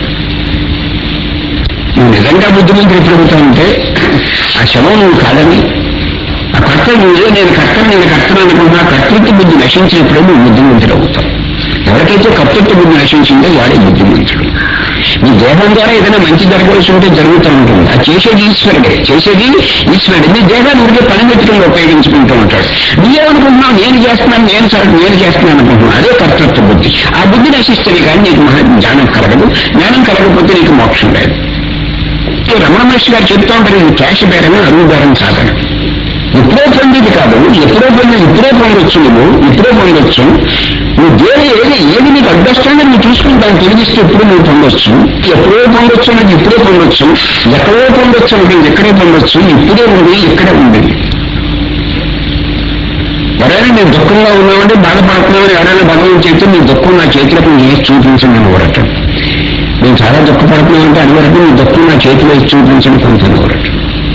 నువ్వు నిజంగా బుద్ధిమంతుడు ఎప్పుడు అవుతావంటే ఆ శవం నువ్వు కాదని ఆ కర్త నువ్వే నేను కర్త నేను కర్తను అనుకున్నా కర్తృత్వ బుద్ధి నశించినప్పుడే నువ్వు బుద్ధిమంతుడు అవుతావు ఎవరికైతే కర్తృత్వ బుద్ధి నశించిందో వాడే బుద్ధిమంతుడు నీ దేహం ద్వారా ఏదైనా మంచి జరగవలసి ఉంటే జరుగుతూ ఉంటుంది అది చేసేది ఈశ్వరుడే చేసేది ఈశ్వరుడు నీ దేహాన్ని ఉడికే పని పెట్టుకుని ఉపయోగించుకుంటూ ఉంటాడు నీవేమనుకుంటున్నావు నేను చేస్తున్నాను నేను సరే నేను చేస్తున్నాను అనుకుంటున్నావు అదే కర్తృత్వ బుద్ధి ఆ బుద్ధి నశిస్తే కానీ నీకు మహా జ్ఞానం కలగదు జ్ఞానం కలగకపోతే నీకు మోక్షం లేదు ఈ రమణ మహర్షి గారు చెప్తా ఉంటారు ఇది క్యాష్ బేరమే అరువు బేరం సాధన ఎప్పుడో పొందేది కాదు ఎప్పుడో పొంది ఇప్పుడే పొందొచ్చు నువ్వు ఇప్పుడే పొందొచ్చు నువ్వు దేని ఏది ఏది నీకు అడ్డొస్తుందో నువ్వు చూసుకుని దాన్ని తొలగిస్తే ఎప్పుడు నువ్వు పొందొచ్చు ఎప్పుడో పొందొచ్చు అనేది ఇప్పుడే పొందొచ్చు ఎక్కడో పొందొచ్చు అంటే ఎక్కడే పొందొచ్చు ఇప్పుడే ఉంది ఇక్కడే ఉంది ఎవరైనా నేను దుఃఖంగా ఉన్నామంటే బాధపడుతున్నామని ఎవరైనా భగవంతుడు చెప్తే నీ దుఃఖం నా చేతిలోకి చేసి చూపించండి అని కోరటం నేను చాలా దుఃఖపడుతున్నానంటే అది వరకు నీ దుఃఖం నా చేతిలో వేసి చూపించండి కొంచెం కోరటం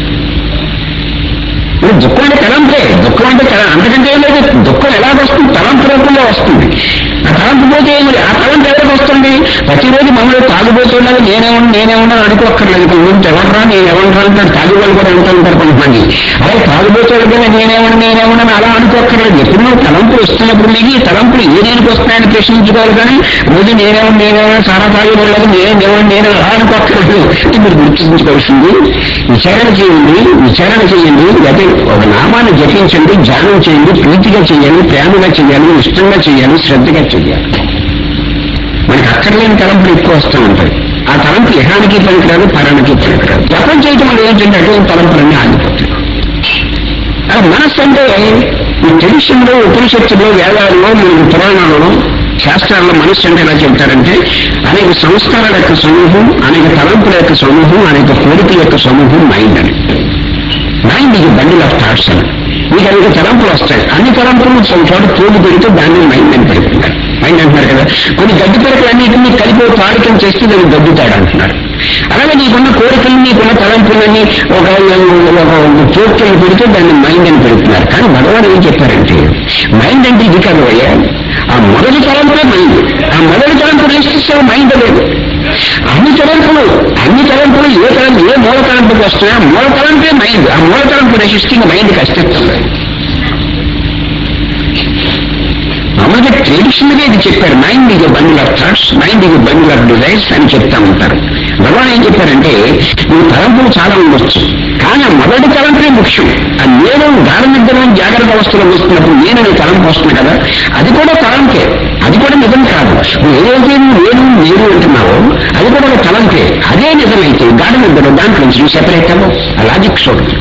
ఇప్పుడు దుఃఖం అంటే తలంపే దుఃఖం అంటే తల అంతకంటే ఏం లేదు దుఃఖం ఎలా వస్తుంది తలంపు రూపంలో వస్తుంది ఆ తలంపు పోతే ఏమి ఆ తలంపు ఎవరికి వస్తుంది ప్రతిరోజు మమ్మల్ని తాగుబోతున్నది నేనేమన్నా నేనేమన్నా అనుకోక్కర్లేదు ఇప్పుడు నువ్వు ఎవడరా నేను ఎవడరా అంటాడు తాగుబోలు కూడా అంటూ ఉంటారు కొంతమంది అదే తాగుబోతున్నది నేనేమన్నా నేనేమన్నా అని అలా అనుకోక్కర్లేదు ఎప్పుడు నువ్వు తలంపులు వస్తున్నప్పుడు నీకు ఈ తలంపులు ఏ దేనికి వస్తాయని ప్రశ్నించుకోవాలి కానీ రోజు నేనేమన్నా నేనేమన్నా సారా తాగుబోలేదు నేనేమన్నా నేను అలా అనుకోక్కర్లేదు మీరు గుర్తించుకోవాల్సింది విచారణ చేయండి విచారణ చేయండి అదే ఒక నామాన్ని జపించండి ధ్యానం చేయండి ప్రీతిగా చేయాలి ప్రేమగా చేయాలి ఇష్టంగా చేయాలి శ్రద్ధగా చేయాలి మనకి అక్కర్లేని తలంపులు ఎక్కువ వస్తూ ఉంటాయి ఆ తలంపు ఇహానికి పనికిరాదు పరానికి పనికిరాదు జపం చేయటం వల్ల ఏంటంటే అటువంటి తలంపులన్నీ ఆగిపోతాయి ఆ మనస్సు అంటే ఈ ట్రెడిషన్లో ఉపనిషత్తులో వేదాల్లో మనకి పురాణాలలో శాస్త్రాల్లో మనస్సు అంటే ఎలా చెప్తారంటే అనేక సంస్కారాల యొక్క సమూహం అనేక తలంపుల యొక్క సమూహం అనేక కోరికల యొక్క సమూహం మైండ్ అని మైండ్ ఇది బండిల్ ఆఫ్ థాట్స్ అని మీకు అనేక తలంపులు వస్తాయి అన్ని తలంపులు ఒక చోట తోడు పెడితే దాన్ని మైండ్ అని పెడుతున్నారు మైండ్ అంటున్నారు కదా కొన్ని గడ్డి పెరకలన్నింటినీ కలిపి ఒక తాడికం చేస్తే దాన్ని గడ్డుతాడు అంటున్నారు అలాగే నీకున్న కోరికలు నీకున్న తలంపులన్నీ ఒక చోట్లను పెడితే దాన్ని మైండ్ అని పెడుతున్నారు కానీ భగవాన్ ఏం చెప్పారంటే మైండ్ అంటే ఇది కాదు అయ్యా ఆ మొదటి తలంపులే మైండ్ ఆ మొదటి తలంపు రిజిస్టర్ మైండ్ లేదు అన్ని తలంపులు అన్ని తలంపులు ఏ తలంపు ఏ మూల తలంపుకి వస్తున్నాయో ఆ మూల తలంపే మైండ్ ఆ మూల తలంపు రెసిస్టింగ్ మైండ్కి అస్తిత్వం లేదు మామూలుగా ట్రెడిషనల్ గా ఇది చెప్పారు మైండ్ ఇది బండిల్ ఆఫ్ థాట్స్ మైండ్ ఇది బండిల్ ఆఫ్ డిజైర్స్ అని చెప్తా ఉంటారు భగవాన్ ఏం చెప్పారంటే ఈ తలంపులు చాలా ఉండొచ్చు కానీ ఆ మొదటి తలంపే ముఖ్యం ఆ నేను గాఢ నిద్ర జాగ్రత్త అవస్థలో వస్తున్నప్పుడు నేను నీ తలంపు వస్తుంది కదా అది కూడా తలంపే అది కూడా నిజం కాదు నువ్వు ఏదైతే నువ్వు నేను నేను అంటున్నావో అది కూడా ఒక తలంపే అదే నిజమైతే గాఢ నిద్ర దాంట్లో నుంచి నువ్వు సెపరేట్ అవ్వవు ఆ లాజిక్ చూడండి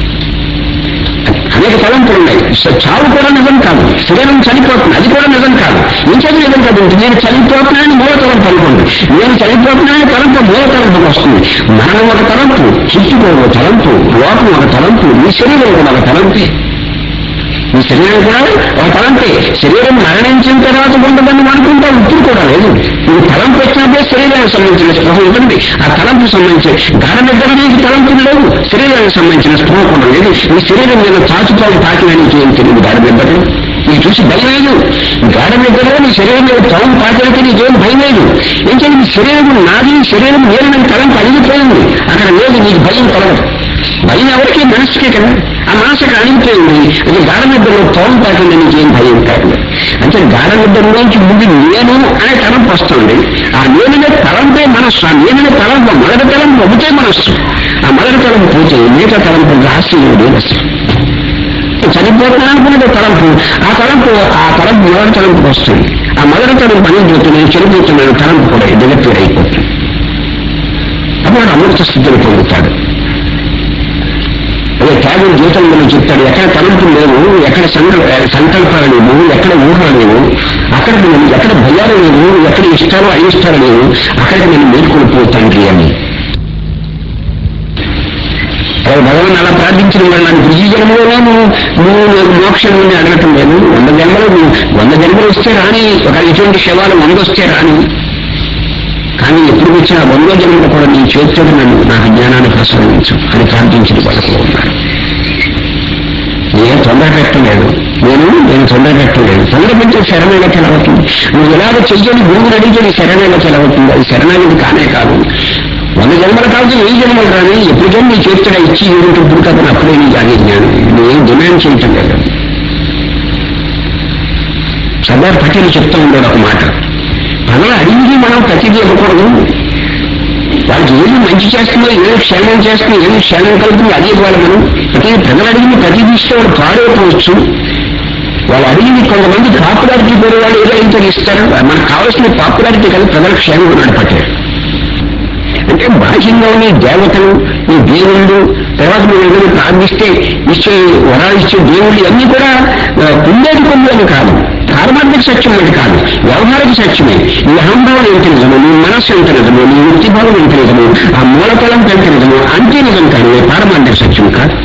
అనేక తలంపులు ఉన్నాయి స- చావు కూడా నిజం కాదు శరీరం చనిపోతుంది అది కూడా నిజం కాదు ఏం చదివి నిజం కాదు నేను చనిపోతున్నానని మూల తలంపు అనుకోండి నేను చనిపోతున్నానని తలంపు మూల తలంపుకి వస్తుంది మరణం ఒక తలంపు చిట్టుకో ఒక తలంపు లోకం ఒక తలంపు ఈ శరీరం కూడా ఒక తలంపే ఈ శరీరం కూడా ఒక తలంపే శరీరం మరణించిన తర్వాత ఉండదని అనుకుంటా ఇప్పుడు కూడా లేదు ఇది తలంపు వచ్చినప్పుడే శరీరానికి సంబంధించిన స్పృహ ఉంటుంది ఆ తలంపు సంబంధించి గాఢ నిద్ర నీకు తలంపులు లేవు శరీరానికి సంబంధించిన స్పృహ కూడా లేదు ఈ శరీరం మీద చాచుపాలు తాకినానికి ఏం తెలియదు గాఢ నిద్రలో నీకు చూసి భయం లేదు గాఢ నిద్రలో నీ శరీరం మీద తలం తాకినట్టు నీకేం భయం లేదు ఏం చేయాలి నీ శరీరం నాది శరీరం నేనని తలంపు అడిగిపోయింది అక్కడ లేదు నీకు భయం కలగదు భయం ఎవరికి మనసుకే కదా ఆ మనసుకు అణిగిపోయింది అది గాఢ నిద్రలో తోలు తాకింది నీకేం భయం కాదు అంటే గాఢ నిద్రలోంచి ముందు నేను అనే తలంపు వస్తుంది ఆ నేనునే తలంపే మనస్సు ఆ నేనునే తలంపు మొదటి తలంపు ఒకటే మనస్సు ఆ మొదటి తలంపు పోతే మిగతా తలంపు రహస్యం లేదు అసలు చనిపోతున్నా అనుకున్నది తలంపు ఆ తలంపు ఆ తలంపు మొదటి తలంపుకి వస్తుంది ఆ మొదటి తలంపు అనేది నేను చనిపోతున్నాను తలంపు కూడా డిలెక్టెడ్ అయిపోతుంది అప్పుడు అమృత స్థితిని పొందుతాడు అదే త్యాగం జీవితంలో చెప్తాడు ఎక్కడ తలంపులు లేవు ఎక్కడ సంకల్ప సంకల్పాలు లేవు ఎక్కడ ఊహలు లేవు అక్కడ నేను ఎక్కడ భయాలు లేవు ఎక్కడ ఇష్టాలు అయిష్టాలు లేవు అక్కడికి నేను మేల్కొనిపో తండ్రి అని అలా భగవాన్ అలా ప్రార్థించిన వాళ్ళు నాకు ప్రతి జన్మలోనే నువ్వు నువ్వు నాకు మోక్షం నుండి అడగటం లేదు వంద జన్మలు నువ్వు వంద జన్మలు వస్తే రాని ఒక ఇటువంటి శవాలు వంద వస్తే రాని కానీ ఎప్పుడు వచ్చిన వందో జన్మలు కూడా నీ చేతితో నన్ను నాకు జ్ఞానాన్ని ప్రసాదించు అని ప్రార్థించిన వాళ్ళకు ఉన్నారు నేను తొందర పెట్టలేదు నేను నేను తొందర పెట్టలేదు తొందర పెడితే శరణాగతి తెలవుతుంది నువ్వు ఎలాగ చెయ్యని గురువుని అడిగితే నీ శరణాగతి తెలవుతుంది అది శరణాగతి కానే కాదు వంద జన్మల కాదు వెయ్యి జన్మలు రాని ఎప్పటికైనా నీ చేతిగా ఇచ్చి ఏమిటప్పుడు కదా అప్పుడే నీ కానీ జ్ఞానం నేను డిమాండ్ చేయటం లేదు సర్దార్ పటేల్ చెప్తూ ఉండేది ఒక మాట ప్రజలు అడిగి మనం ప్రతిదీ ఇవ్వకూడదు వాళ్ళకి ఏది మంచి చేస్తుందో ఏది క్షేమం చేస్తుందో ఏది క్షేమం కలుగుతుందో అది ఇవ్వాలి మనం ప్రతి ప్రజలు అడిగింది ప్రతిదీ ఇస్తే వాళ్ళు పాడైపోవచ్చు వాళ్ళు అడిగింది కొంతమంది పాపులారిటీ పేరు వాళ్ళు ఏదో ఇంత ఇస్తారు మనకు కావాల్సిన పాపులారిటీ కదా ప్రజల క్షేమం ఉన్నాడు పట్టారు అంటే బాహ్యంగా ఉన్న ఈ దేవతలు ఈ దేవుళ్ళు తర్వాత మీరు ఏదైనా ప్రార్థిస్తే ఇచ్చే వరాలు ఇచ్చే దేవుళ్ళు అన్నీ కూడా ఆ, కుండేది కొన్ని అని కాదు పారమార్థిక సత్యం అని కాదు వ్యవహారిక సత్యమే నీ అహంభావం ఎంత నిజము నీ మనస్సు ఎంత నిజము నీ వృత్తిభావం ఎంత నిజము ఆ మూలతలం ఎంత నిజము అంతే నిజం కాదు ఇది పారమార్థిక సత్యం కాదు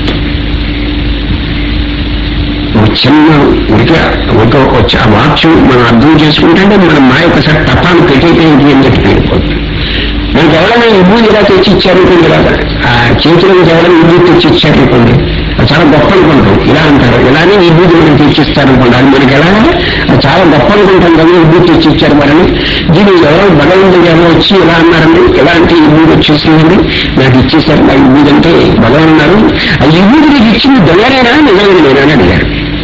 ఒక చిన్న ఒక ఒక ఒక చ- వాక్యం మనం అర్థం చేసుకుంటే మనం మా యొక్క స- తపాన్ని పెట్టేది అని చెప్పి పేరుకోవచ్చు మనకి ఎవరైనా ఇబ్బంది ఇలా తెచ్చి ఇచ్చారు అనుకోండి ఇలా ఆ చేతిలో ఎవరైనా ఇబ్బంది తెచ్చి ఇచ్చారు అనుకోండి అది చాలా గొప్ప అనుకుంటాం ఇలా అంటారు ఇలానే విభూతి మనం తెచ్చిస్తారు అనుకోండి అది మనకి ఎలా అది చాలా గొప్ప అనుకుంటాం కదా విభూతి తెచ్చి ఇచ్చారు మరని దీన్ని ఎవరో భగవంతుడు ఎవరో వచ్చి ఇలా అన్నారండి ఎలాంటి విభూతి వచ్చేసిందండి నాకు ఇచ్చేసారు నా విభూతి అంటే భగవాన్ అన్నారు ఆ విభూతి నీకు ఇచ్చింది దొంగనేనా నిజమైనదేనా అని అడిగారు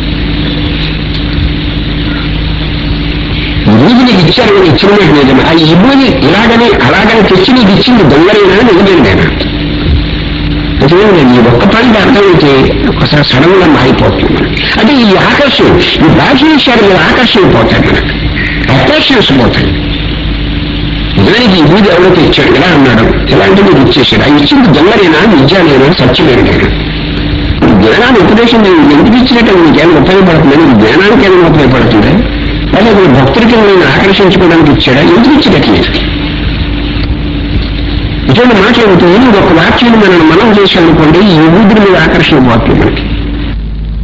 విభూతి నీకు ఇచ్చారు నేను ఇచ్చిన మీకు నిజమే ఆ విభూతి ఇలాగని అలాగని తెచ్చి నీకు ఇచ్చింది దొంగనేనా నిజమైనదేనా నిజమే ఈ ఒక్క పాయింట్ అర్థమైతే ఒకసారి సడన్ గా మారిపోతుంది మనకి. అంటే ఈ ఆకర్షణ ఈ బాహ్య విషయాల మీద ఆకర్షణ పోతాయి మనకి అట్రాక్షన్స్ పోతాయి నిజానికి ఈ బూది ఎవరైతే ఇచ్చాడు ఎలా అన్నాడు ఎలా అంటే మీరు ఇచ్చేసాడు ఆ ఇచ్చింది దొంగనేనా నిజాలేనా సత్యమేనా జ్ఞానాన్ని ఉపదేశం నేను ఎందుకు ఇచ్చినట్టు మీకు ఏమైనా ఉపయోగపడుతుంది నీకు జ్ఞానానికి ఏమైనా ఉపయోగపడుతుంది లేదా మీ భక్తుడికి నేను ఆకర్షించుకోవడానికి ఇచ్చాడా ఎందుకు ఇచ్చినట్లు ఇటువంటి మాట ఏమిటి ఒక వాక్యాన్ని మనం మనం చేసామనుకోండి ఈ ఊపిరి మీద ఆకర్షణ పోతుంది మనకి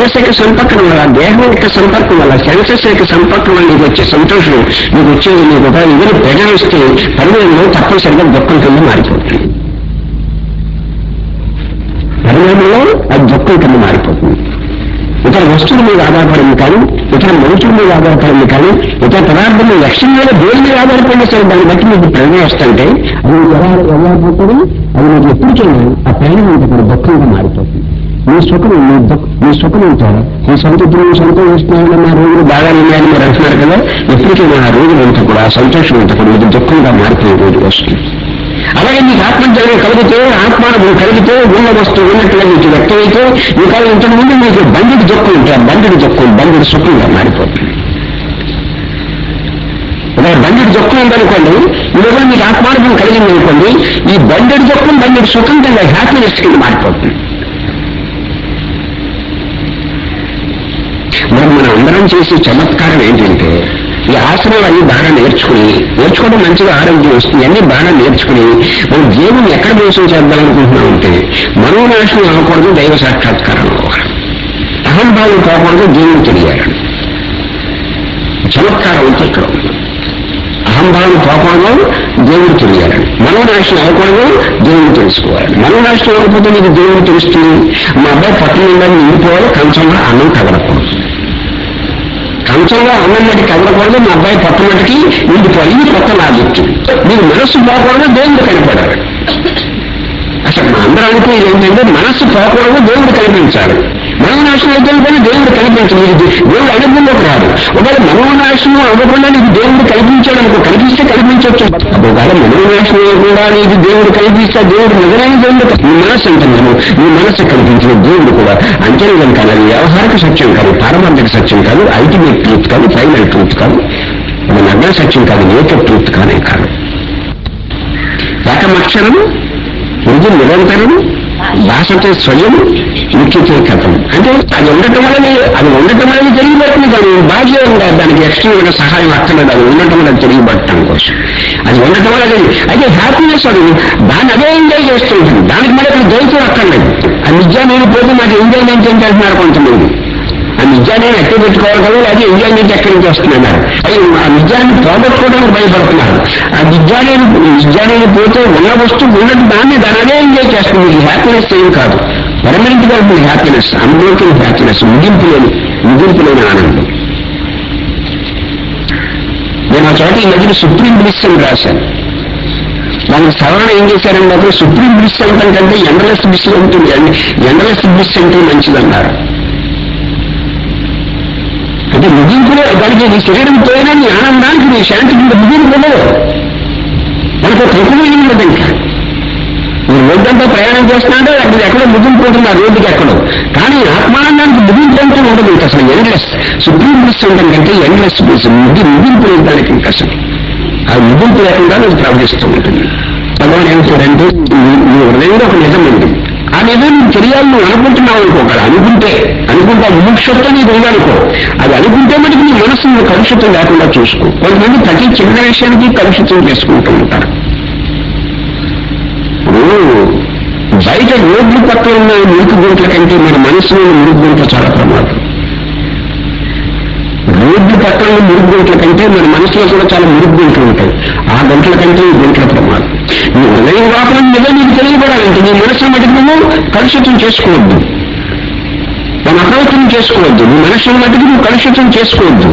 సెన్సెస్ యొక్క సంపర్కం వల్ల దేహం యొక్క సంపర్కం వల్ల సెన్సెస్ యొక్క సంపర్కం వల్ల నీకు వచ్చే సంతోషం నీకు వచ్చేది నీకు ఒక ఇదని ప్రజలిస్తే పరిణామంలో తప్పనిసరిగా దుఃఖం కింద మారిపోతుంది పరిణామంలో అది దుఃఖం కింద మారిపోతుంది ఇతర వస్తువుల మీద ఆధారపడింది కానీ ఇతర మనుషుల మీద ఆధారపడింది కానీ ఇతర పదార్థం లక్ష్యం మీద దేని మీద ఆధారపడినా సరే దాన్ని బట్టి మీకు ప్రేరణ వస్తుంటే అది మీకు ఎలా ఎలా పోతుంది అది మీకు ఎప్పటికైనా ఆ ప్రేరణ కూడా దుఃఖంగా మారిపోతుంది మీ సుఖం మీ దుఃఖ మీ సుఖం ఉంటారు ఈ సంతృప్తి నువ్వు సంతోషిస్తున్నాయని మా రోజులు బాగా ఉన్నాయని మీరు అంటున్నారు కదా ఎప్పటికైనా ఆ రోజులు అంతా కూడా ఆ సంతోషం అంతా కూడా మీకు దుఃఖంగా మారిపోయే రోజు వస్తుంది అలాగే మీకు ఆత్మజ్ఞానం కలిగితే ఆత్మానుభవం కలిగితే ఉన్న వస్తువు ఉన్నట్లుగా మీకు వ్యక్తమైతే మీకు ఇంతకుముందు మీకు బండిడి దుఃఖం ఉంటే ఆ బండిడి దుఃఖం బండిడి సుఖంగా మారిపోతుంది ఇలా బండిడి దుఃఖం ఉందనుకోండి ఇదిగో మీకు ఆత్మానుభవం కలిగింది అనుకోండి ఈ బండిడి దుఃఖం బండిడి సుఖం కింద హ్యాపీనెస్ కింద మారిపోతుంది మరి మనం అందరం చేసే చమత్కారం ఏంటంటే ఈ ఆసనాలు అన్ని బాగా నేర్చుకుని నేర్చుకోవడం మంచిగా ఆరోగ్యం వస్తుంది అన్ని బాగా నేర్చుకుని మనం జీవుని ఎక్కడ మోసం చేద్దామనుకుంటున్నాం అంటే మనోనాశనం అవ్వకూడదు దైవ సాక్షాత్కారం అవ్వాలి అహంభావం పోకూడదు దేవుని తెలియాలి చమత్కారం అంతా ఇక్కడ ఉంది అహంభావం పోకూడదు దేవుడు తెలియాలని మనోనాశనం అవ్వకూడదు దేవుడు తెలుసుకోవాలి మనోనాశనం అవ్వకపోతే నీకు దేవుడు తెలుస్తుంది మా అబ్బాయి పట్టణ నిండా నిండిపోవాలి కంచంలో అన్నం కదలకూడదు కంచంలో అన్నం మట్టి కదలకూడదు మా అబ్బాయి పట్టు మట్టికి నిండిపోవాలి ఇది కొత్త లాజిక్ మీకు మనస్సు పోకూడదు దేవుడు కనపడాలి అసలు మా అందరూ అనుకునేది ఏంటంటే మనస్సు పోకూడదు దేవుడు కనిపించాలి మనోనాశనం అయితే కానీ దేవుడు కనిపించదు నీకు దే- దేవుడు అనుభవంలోకి రాదు ఒకవేళ మనోనాశనం అవ్వకుండా నీకు దేవుడు కల్పించాడు అనుకో కల్పిస్తే కల్పించవచ్చు ఒకవేళ మనోనాశనం అవ్వకుండా నీకు దేవుడు కల్పిస్తే దేవుడు నిజమైన దేవుడు కాదు. నీ మనస్సు అంటే నేను నీ మనస్సు కల్పించిన దేవుడు కూడా అంతర్గం కాదు అది వ్యవహారిక సత్యం కాదు పారమార్థిక సత్యం కాదు అల్టిమేట్ ట్రూత్ కాదు ఫైనల్ ట్రూత్ కాదు అది నగ్న సత్యం కాదు నేచర్ ట్రూత్ కానే కాదు ఏకమక్షరము ఇది నిరంతరం భాషతో స్వయం నిత్యతే కథం అంటే అది ఉండటం వల్ల అది ఉండటం వల్ల తెలియబడుతుంది కానీ బాధ్యత ఉండాలి దానికి ఎక్స్ట్రా సహాయం అక్కర్లేదు అది ఉండటం వల్ల తెలియబడటం కోసం అది ఉండటం వల్ల తెలియదు అయితే హ్యాపీనెస్ అది దాన్ని అదే ఎంజాయ్ చేస్తూ ఉంటుంది దానికి మళ్ళీ ఇక్కడ దైత్యం అక్కర్లేదు ఆ నిజా నేను పోతే మాకు ఎంజాయ్మెంట్ ఏంటి అంటున్నారు కొంతమంది ఆ నిజాన్ని ఎక్కడ పెట్టుకోవాలి కదా అది ఎంజాయ్మెంట్ ఎక్కడి నుంచి వస్తున్నారు అది ఆ నిజాన్ని పోగొట్టుకోవడానికి భయపడుతున్నారు ఆ నిజాన్ని నిజాన్ని పోతే ఉన్న వస్తువు ఉన్నట్టు దాన్ని దాని అదే ఎంజాయ్ చేస్తుంది ఇది హ్యాపీనెస్ ఏం కాదు పర్మనెంట్ గా ఉంటుంది హ్యాపీనెస్ అన్బ్రోకెన్ హ్యాపీనెస్ ముగింపు లేని ముగింపు లేని ఆనందం నేను ఆ చోట ఈ మధ్యన సుప్రీం బ్లిస్ అని రాశాను దానికి సవరణ ఏం చేశారంటే అప్పుడు సుప్రీం బ్లిస్ అంటాం కంటే ఎండలెస్ బ్లిస్ ఉంటుంది ఎండలెస్ బ్లిస్ అంటే మంచిదన్నారు అంటే ముగింపులో దానికి నీ శరీరం పోయినా నీ ఆనందానికి నీ శాంతికి ఇంకా ముగింపు ఉండదు మనకు ప్రతిదీ ఉండదు ఇంకా మీరు రోడ్డంతా ప్రయాణం చేస్తున్నాడే అక్కడ ఎక్కడో ముగింపు ఉంటుంది ఆ రోడ్డుకి ఎక్కడో కానీ ఆత్మానందానికి ముగింపు అంటూ ఉండదు ఇంకా అసలు ఎండ్లెస్ సుప్రీం బ్లిస్ ఉండడం కంటే ఎండ్లెస్ బ్లిస్ ముగి ముగింపు లేదు దానికి ఇంకా అసలు ఆ ముగింపు లేకుండా అది ప్రవహిస్తూ ఉంటుంది భగవాన్ ఏమంటాడంటే నీ- నీ హృదయంలో ఒక నిజం ఉంది ఆ నిజం నీకు తెలియాలి నువ్వు అనుకుంటున్నావు అనుకో అక్కడ అనుకుంటే అనుకుంటా ముముక్షత్వం నీకు ఉందనుకో అది అనుకుంటే మటుకు నీ మనసు నువ్వు కలుషితం లేకుండా చూసుకో కొంతమంది ప్రతి చిన్న విషయానికి కలుషితం చేసుకుంటూ ఉంటారు ఇప్పుడు బయట రోడ్లు పక్కన ఉన్న మురికి గుంట్ల కంటే మన మనసులో ఉన్న మురికి గుంట్ల చాలా ప్రమాదం రోడ్డు పక్కన ఉన్న మురికి గుంట్ల కంటే మన మనసులో కూడా చాలా మురికి గుంట్లు ఉంటాయి ఆ గంటల కంటే ఈ గుంట్ల ప్రమాదం నీ హృదయం లోపల నిజం నీకు తెలియబడాలంటే నీ మనసు మటుకు నువ్వు కలుషితం చేసుకోవద్దు మన అప్రవృత్తం చేసుకోవద్దు నీ మనస్సును మటుకు నువ్వు కలుషితం చేసుకోవద్దు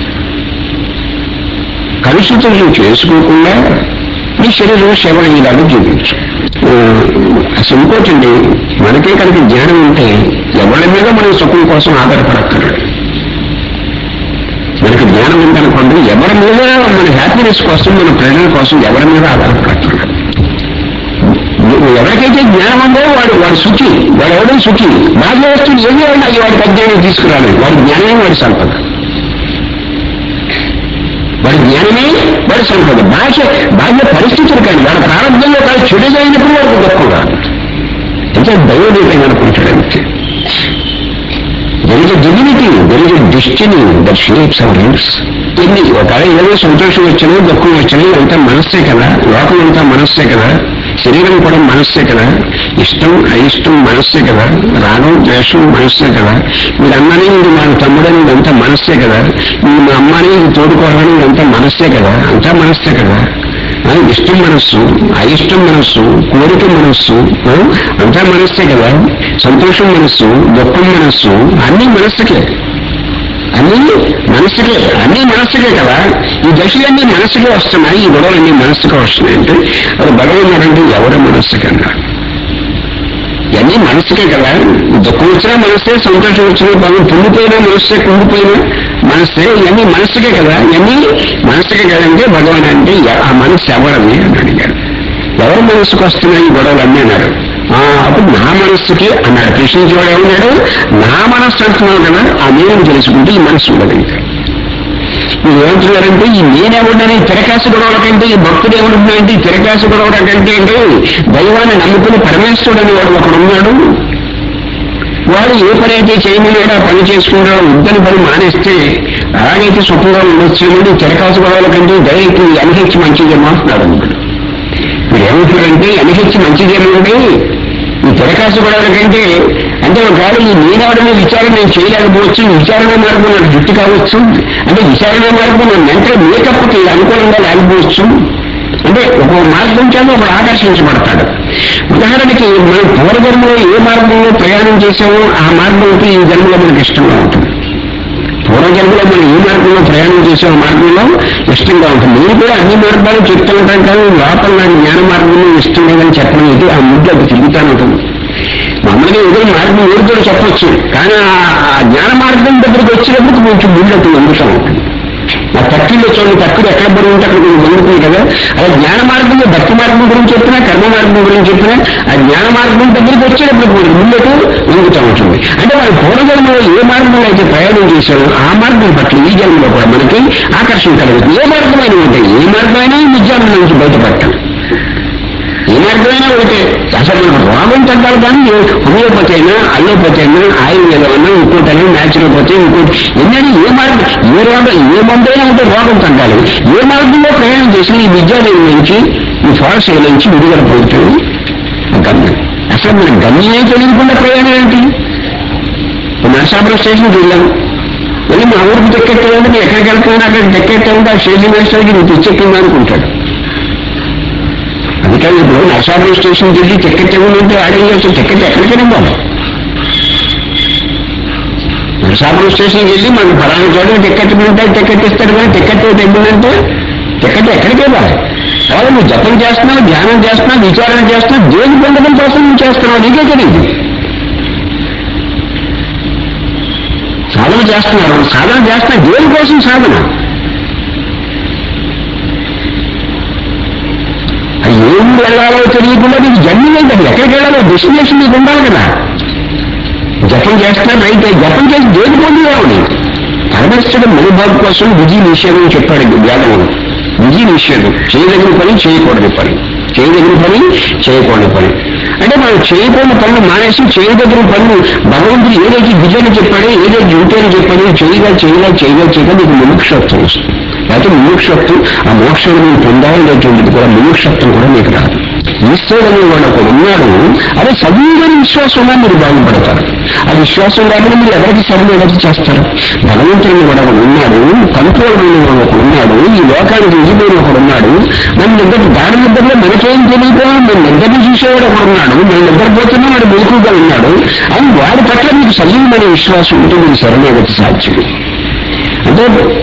కలుషితం నువ్వు చేసుకోకుండా నీ శరీరం శవనీయాలు జీవించు ఆ, అసలు ఇంకోటండి మనకే కనుక జ్ఞానం ఉంటే ఎవరి మీద మనం సుఖం కోసం ఆధారపడక్కర్లేదు మనకి జ్ఞానం ఉందనుకోండి ఎవరి మీద మన హ్యాపీనెస్ కోసం మన ప్రజల కోసం ఎవరి మీద ఆధారపడక్కర్లేదు నువ్వు ఎవరికైతే జ్ఞానం ఉందో వాడు వాడు సుఖి వాడు ఎవడో సుఖి బాహ్య వస్తువులు ఏమీ ఉన్నాయి వాడికి అజ్ఞానం తీసుకురాలి వాడి జ్ఞానమే వాడి సంపద వాడి జ్ఞానమే వాడి సంపద బాహ్య బాహ్య పరిస్థితులు కానీ వాడి ప్రారంభంలో కాదు చెడుగా అయినప్పుడు వాడికి గొప్ప కాదు అంటే దైవదీపంగా అనుకుంటాడు అంతే there is divinity there is destiny that shapes our lives ఎన్ని ఒకవేళ ఏదో సంతోషం వచ్చినా దుఃఖం వచ్చినా అంతా మనస్సే కదా లోకం అంతా మనస్సే కదా శరీరం కూడా మనస్సే కదా ఇష్టం అయిష్టం మనస్సే కదా రాగం ద్వేషం మనస్సే కదా మీరు అమ్మని ఇది మా తమ్ముడని ఇదంతా మనస్సే కదా ఇది మా అమ్మని ఇది తోడుకోవాలని ఇదంతా మనస్సే కదా అంతా మనస్సే కదా ఆ, ఇష్టం మనస్సు అయిష్టం మనస్సు కోరిక మనస్సు ఆ, అంతా మనస్సే కదా సంతోషం మనస్సు దుఃఖం మనస్సు అన్నీ మనస్సుకే అన్నీ మనస్సుకే అన్నీ మనస్సుకే కదా ఈ దశలన్నీ మనస్సుకే వస్తున్నాయి ఈ గొడవలన్నీ మనస్సుకే వస్తున్నాయి అంటే అది భగవన్నాడంటే ఎవరి మనస్సుకి అన్నాడు ఇవన్నీ మనస్సుకే కదా ఈ దుఃఖం వచ్చినా మనస్సే సంతోషం వచ్చినా బాగా పొంగిపోయినా మనస్సే కుంగిపోయినా మనస్సే ఇవన్నీ మనస్సుకే కదా ఇవన్నీ మనస్సుకే కదంటే భగవాన్ అంటే ఎ- ఆ మనస్సు ఎవరని అని అడిగాడు ఎవరి మనస్సుకు వస్తున్నాయి ఈ గొడవలన్నీ అన్నాడు ఆ, అప్పుడు నా మనస్సుకి అన్నాడు ప్రశ్నించేవాడు ఏమన్నాడు నా మనస్సు అంటున్నావు కదా ఆ నేను తెలుసుకుంటే ఈ మనస్సు ఉండదు ఇంకా మీరు ఏమంటున్నారంటే ఈ నేనెవడని తిరకాసు గొడవల కంటే ఈ భక్తుడు ఏమంటున్నాడంటే ఈ తిరకాసు గొడవల కంటే అంటే దైవాన్ని నమ్ముకుని పరమేశ్వరుడు అనేవాడు ఒకడు ఉన్నాడు వాడు ఏ పని అయితే చేయమన్నాడో ఆ పని చేసుకుంటాడు వద్దని పని మానేస్తే అలాగైతే సుఖంగా ఉండొచ్చు అని తిరకాసు గొడవల కంటే దయకి అనిహెచ్చి మంచిదేమో అంటున్నాడు అన్నమాట మీరు ఏమంటున్నారంటే అనిహెచ్చి మంచిదేమంటే ఈ తిరకాసు గొడవల కంటే అంటే ఒకవేళ ఈ నేనవడమే విచారణ నేను చేయలేకపోవచ్చు ఈ విచారణ మార్గం నాకు జుట్టు కావచ్చు అంటే విచారణ మార్గం నా మెంటల్ మేకప్కి అనుకూలంగా లేకపోవచ్చు అంటే ఒక మార్గం చేత ఒకడు ఆకర్షించబడతాడు ఉదాహరణకి మనం పూర్వజన్మలో ఏ మార్గంలో ప్రయాణం చేసామో ఆ మార్గంకి ఈ జన్మలో మనకి ఇష్టంగా ఉంటుంది పూర్వజన్మలో మనం ఏ మార్గంలో ప్రయాణం చేసే ఆ మార్గంలో ఇష్టంగా ఉంటుంది నేను కూడా అన్ని మార్గాలు చెప్తూ ఉంటాను కానీ లోపల నాకు జ్ఞాన మార్గంలో ఇష్టం లేదని చెప్పడం ఏంటి ఆ ముద్దు తిరుగుతాను ఉంటుంది మామూలుగా ఏదో మార్గం ఏదో చెప్పొచ్చు కానీ ఆ- ఆ జ్ఞాన మార్గం దగ్గరికి వచ్చినప్పుడు కొంచెం ముళ్ళట్టు అందుతూ ఉంటుంది ఆ తక్కువలో చూడండి తక్కువ ఎక్కడ పడి ఉంటే అక్కడ కొంచెం వండుతుంది కదా అలా జ్ఞాన మార్గంలో భక్తి మార్గం గురించి చెప్పినా కర్మ మార్గం గురించి చెప్పినా ఆ జ్ఞాన మార్గం దగ్గరికి వచ్చేటప్పుడు కొంచెం ముళ్ళకు వంగుతూ ఉంటుంది అంటే మన పూర్వజన్మలో ఏ మార్గంలో అయితే ప్రయాణం చేశారో ఆ మార్గం పట్ల ఈ జన్మలో కూడా మనకి ఆకర్షణ కలుగుతుంది ఏ మార్గమైనా ఉంటాయి ఏ మార్గమైనా ఈ విద్యార్థుల నుంచి బయటపడతాం ఏ మార్గమైనా ఒకటే అసలు మనకు రోగం తగ్గాలి కానీ ఏ- హోమియోపతి అయినా అల్లోపతి అయినా ఆయుర్వేదం అయినా ఇంకోటైనా న్యాచురోపతి ఇంకోటి ఎన్నడూ ఏ మార్గం ఏ రోగం ఏ మందైనా ఉంటే రోగం తగ్గాలి ఏ మార్గంలో ప్రయాణం చేసినా ఈ విద్యాలయం నుంచి ఈ ఫారెస్ట్ నుంచి విడుదల పొందుతుంది గమ్యం అసలు మన గమ్యమే తెలియకుండా ప్రయాణం ఏంటి ఇప్పుడు నరసాపురం స్టేషన్కి వెళ్ళాం వెళ్ళి మా ఊరికి టికెట్ ఎక్కడికి వెళ్తున్నా అక్కడ టికెట్ ఉంటే ఆ స్టేషన్ వేసేసరికి నీకు పిచ్చెక్కింది అనుకుంటాడు అందుకని ఇప్పుడు నరసాపురం స్టేషన్కి వెళ్ళి టికెట్ ఇవ్వమంటే ఆడేం చేస్తాం టికెట్ ఎక్కడికైనా పోవాలి నరసాపురం స్టేషన్కి వెళ్ళి మనకు ఫలానా చోట టికెట్ ఇవ్వమంటే టికెట్ ఇస్తాడు కానీ టికెట్ ఇవ్వమంటే టికెట్ ఎక్కడికే పోవాలి కాబట్టి నువ్వు జపం చేస్తున్నావు ధ్యానం చేస్తున్నావు విచారణ చేస్తున్నావు దేని పొందడం కోసం నువ్వు చేస్తున్నావు నీకే తెలియదు సాధన చేస్తున్నారు సాధన చేస్తున్నా దేనికోసం సాధన అది ఏం వెళ్ళాలో తెలియకుండా నీకు జన్మ లేదు అది ఎక్కడికి వెళ్ళాలో డెస్టినేషన్ నీకు ఉండాలి కదా జపం చేస్తున్నా రైతే జపం చేసి దేని పొందేవాడిని పరమేశ్వరుడు మనోభావం కోసం విధి నిషేధం చెప్పాడు ఈ వేదంలో విధి నిషేధం చేయదగిన పని చేయకూడని పని చేయదగిన పని చేయకూడని పని అంటే మనం చేయకూడని పనులు మానేసి చేయదగిన పనులు భగవంతుడు ఏదైతే విజయని చెప్పాడో ఏదైతే ఉంటేనే చెప్పాడో చేయగా చేయగా చేయగా చేయగా నీకు ముముక్షత్వం వస్తుంది లేకపోతే ముముక్షత్వం ఆ మోక్షాన్ని నేను పొందాలనేటువంటిది కూడా ముముక్షత్వం కూడా నీకు రాదు ఈశ్వరుడు అనేవాడు ఒకడు ఉన్నాడు అదే సజీవమైన విశ్వాసం ఉన్నా మీరు బాగుపడతారు ఆ విశ్వాసం లేకుండా మీరు ఎవరికి సరైన ఎవరికి చేస్తారు భగవంతుని కూడా ఒకడు ఉన్నాడు కంట్రోల్ వాడు ఒకడు ఉన్నాడు ఈ లోకానికి నిజమైన ఒకడు ఉన్నాడు మన నిద్ర దాని నిద్రలో మనకేం తెలియకపోయినా మన నిద్రని చూసేవాడు ఒకడు ఉన్నాడు మన నిద్రపోతున్నా వాడు మెలకుగా ఉన్నాడు అని వాడి పట్ల మీకు సజీవమైన విశ్వాసం ఉంటే మీరు శరణాగతి సాధ్యం అంటే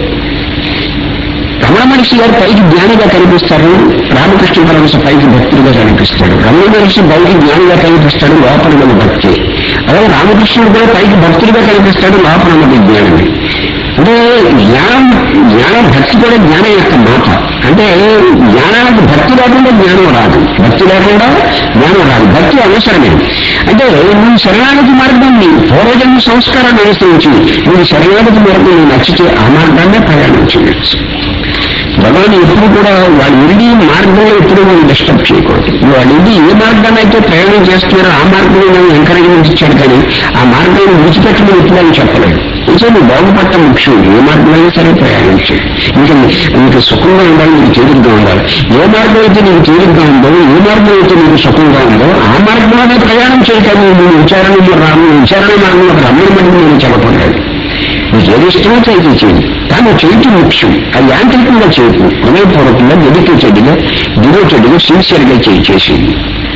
రమణ మహర్షి గారు పైకి జ్ఞానిగా కనిపిస్తారు రామకృష్ణ పరమశ పైకి భక్తుడిగా కనిపిస్తాడు రమణ మహర్షి పైకి జ్ఞానిగా కనిపిస్తాడు లోపల ఉన్న భక్తి అలాగే రామకృష్ణుడు కూడా పైకి భక్తుడిగా కనిపిస్తాడు లోపల ఉన్నది జ్ఞానమే అంటే జ్ఞానం జ్ఞానం భక్తి కూడా జ్ఞానం యొక్క మాట అంటే జ్ఞానానికి భక్తి లేకుండా జ్ఞానం రాదు భక్తి లేకుండా జ్ఞానం రాదు భక్తి అవసరమే అంటే నువ్వు శరణాగతి మార్గాన్ని పూర్వజన్మ సంస్కారాన్ని అనుసరించి నువ్వు శరణాగతి మార్గం నువ్వు నచ్చితే ఆ మార్గాన్నే ప్రయాణం చేయొచ్చు భగవాన్ ఎప్పుడు కూడా వాళ్ళు వెళ్ళి మార్గంలో ఎప్పుడు మనం డిస్టర్బ్ చేయకూడదు వాళ్ళు వెళ్ళి ఏ మార్గాన్ని అయితే ప్రయాణం చేస్తున్నారో ఆ మార్గంలో మనం ఎంకరేజ్మెంట్ ఇచ్చాడు కానీ ఆ మార్గాన్ని విడిచిపెట్టమని ఎప్పుడు అని చెప్పలేదు ఇంకా నువ్వు బాగుపడటం ముఖ్యం ఏ మార్గమైనా సరే ప్రయాణం చేయి ఇంకా నీకు సుఖంగా ఉండాలి నీకు తేలిగ్గా ఉండాలి ఏ మార్గం అయితే నీకు తేలిగ్గా ఉందో ఏ మార్గం అయితే నీకు సుఖంగా ఉందో ఆ మార్గంలో అనే ప్రయాణం చేయటము నేను విచారణ రాము విచారణ మార్గంలో రమ్మని మళ్ళీ నేను చెప్పకూడదు నీకు ఏది ఇష్టమో చేతి చేయి కానీ చేయటం ముఖ్యం అది యాంత్రికంగా చేయకు హృదయపూర్వకంగా డెడికేటెడ్గా డివోటెడ్గా సిన్సియర్గా చేయి చేసేది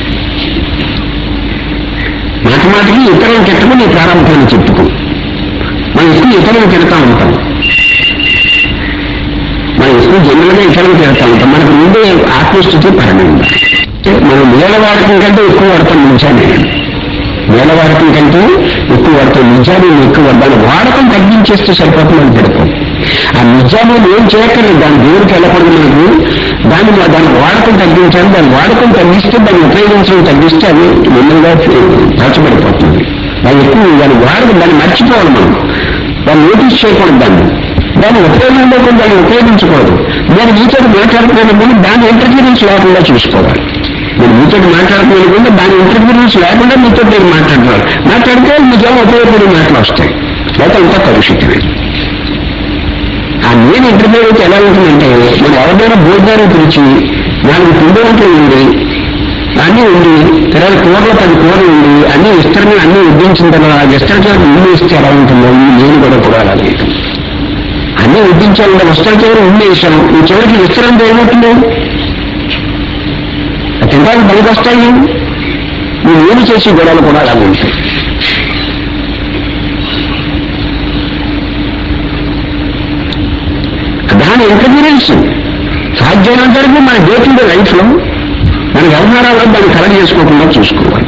మాట మాటకి ఇతరులను తిట్టకు నీ ప్రారంభాన్ని చెప్పుకో మనం ఎక్కువ ఇతరులను తిడతా ఉంటాం మనం ఎక్కువ జన్మలుగా ఇతరులను తిడతా ఉంటాం మనకు ముందే ఆత్మస్థితి పరమైంది మనం నీళ్ళ వాడకం కంటే ఎక్కువ వాడతాం నిజాన్ని నీళ్ళ వాడకం కంటే ఎక్కువ వాడతాం నిజాన్ని ఎక్కువ దాని వాడకం తగ్గించేస్తే సరిపోతుందని పెడతాం ఆ నిజాన్ని ఏం చేయక్కర్లేదు దాని దేవుడికి వెళ్ళకూడదు మనకు దాన్ని మా- దాని వాడకం తగ్గించాలి దాని వాడకం తగ్గిస్తే దాన్ని ఉపయోగించడం తగ్గిస్తే అది నెమ్మదిగా పరచబడిపోతుంది దాన్ని ఎక్కువ దాని వాడకం దాన్ని మర్చిపోవాలి మనం దాన్ని నోటీస్ చేయకూడదు దాన్ని దాన్ని ఉపయోగం లేకుండా దాన్ని ఉపయోగించకూడదు నేను మీతో మాట్లాడుతున్నప్పుడు దాని ఇంటర్ఫీరెన్స్ లేకుండా చూసుకోవాలి నేను మీతో మాట్లాడుతున్నప్పుడు దాని ఇంటర్ఫీరెన్స్ లేకుండా మీతో నేను మాట్లాడుతున్నాను మాట్లాడితే మీకేమో ఉపయోగపడే మాటలు వస్తాయి లేకపోతే అంతా కలుషితమే ఆ నేను ఇంటర్ఫీరెన్స్ ఎలా ఉంటుందంటే మనం ఎవరినైనా భోజనాన్ని పిలిచి నాలుగు పిండి వంటలు ఉండి అన్నీ ఉండి తర్వాత కూరలో పది కూరలు ఉండి అన్ని విస్తరణ అన్ని ఉద్దించిన తర్వాత విస్తరణ చేత ఉల్లి ఇస్తే ఎలా ఉంటుందో ఈ నేను కూడా కూడా అలాగే అన్ని ఉద్దించాలంటే వస్త్రం చివరి ఉల్లి వేసాం ఈ చివరికి విస్తరణ ఏమవుతుంది అది తినడానికి పనికి వస్తాయి ఈ నేను చేసే గొడవలు కూడా అలాగే ఉంటాయి దాని ఇంటర్ఫీరెన్స్ సాధ్యమైనంత వరకు మన డే టు డే లైఫ్ లో మన వ్యవహారాల్లో దాన్ని కలగ చేసుకోకుండా చూసుకోవాలి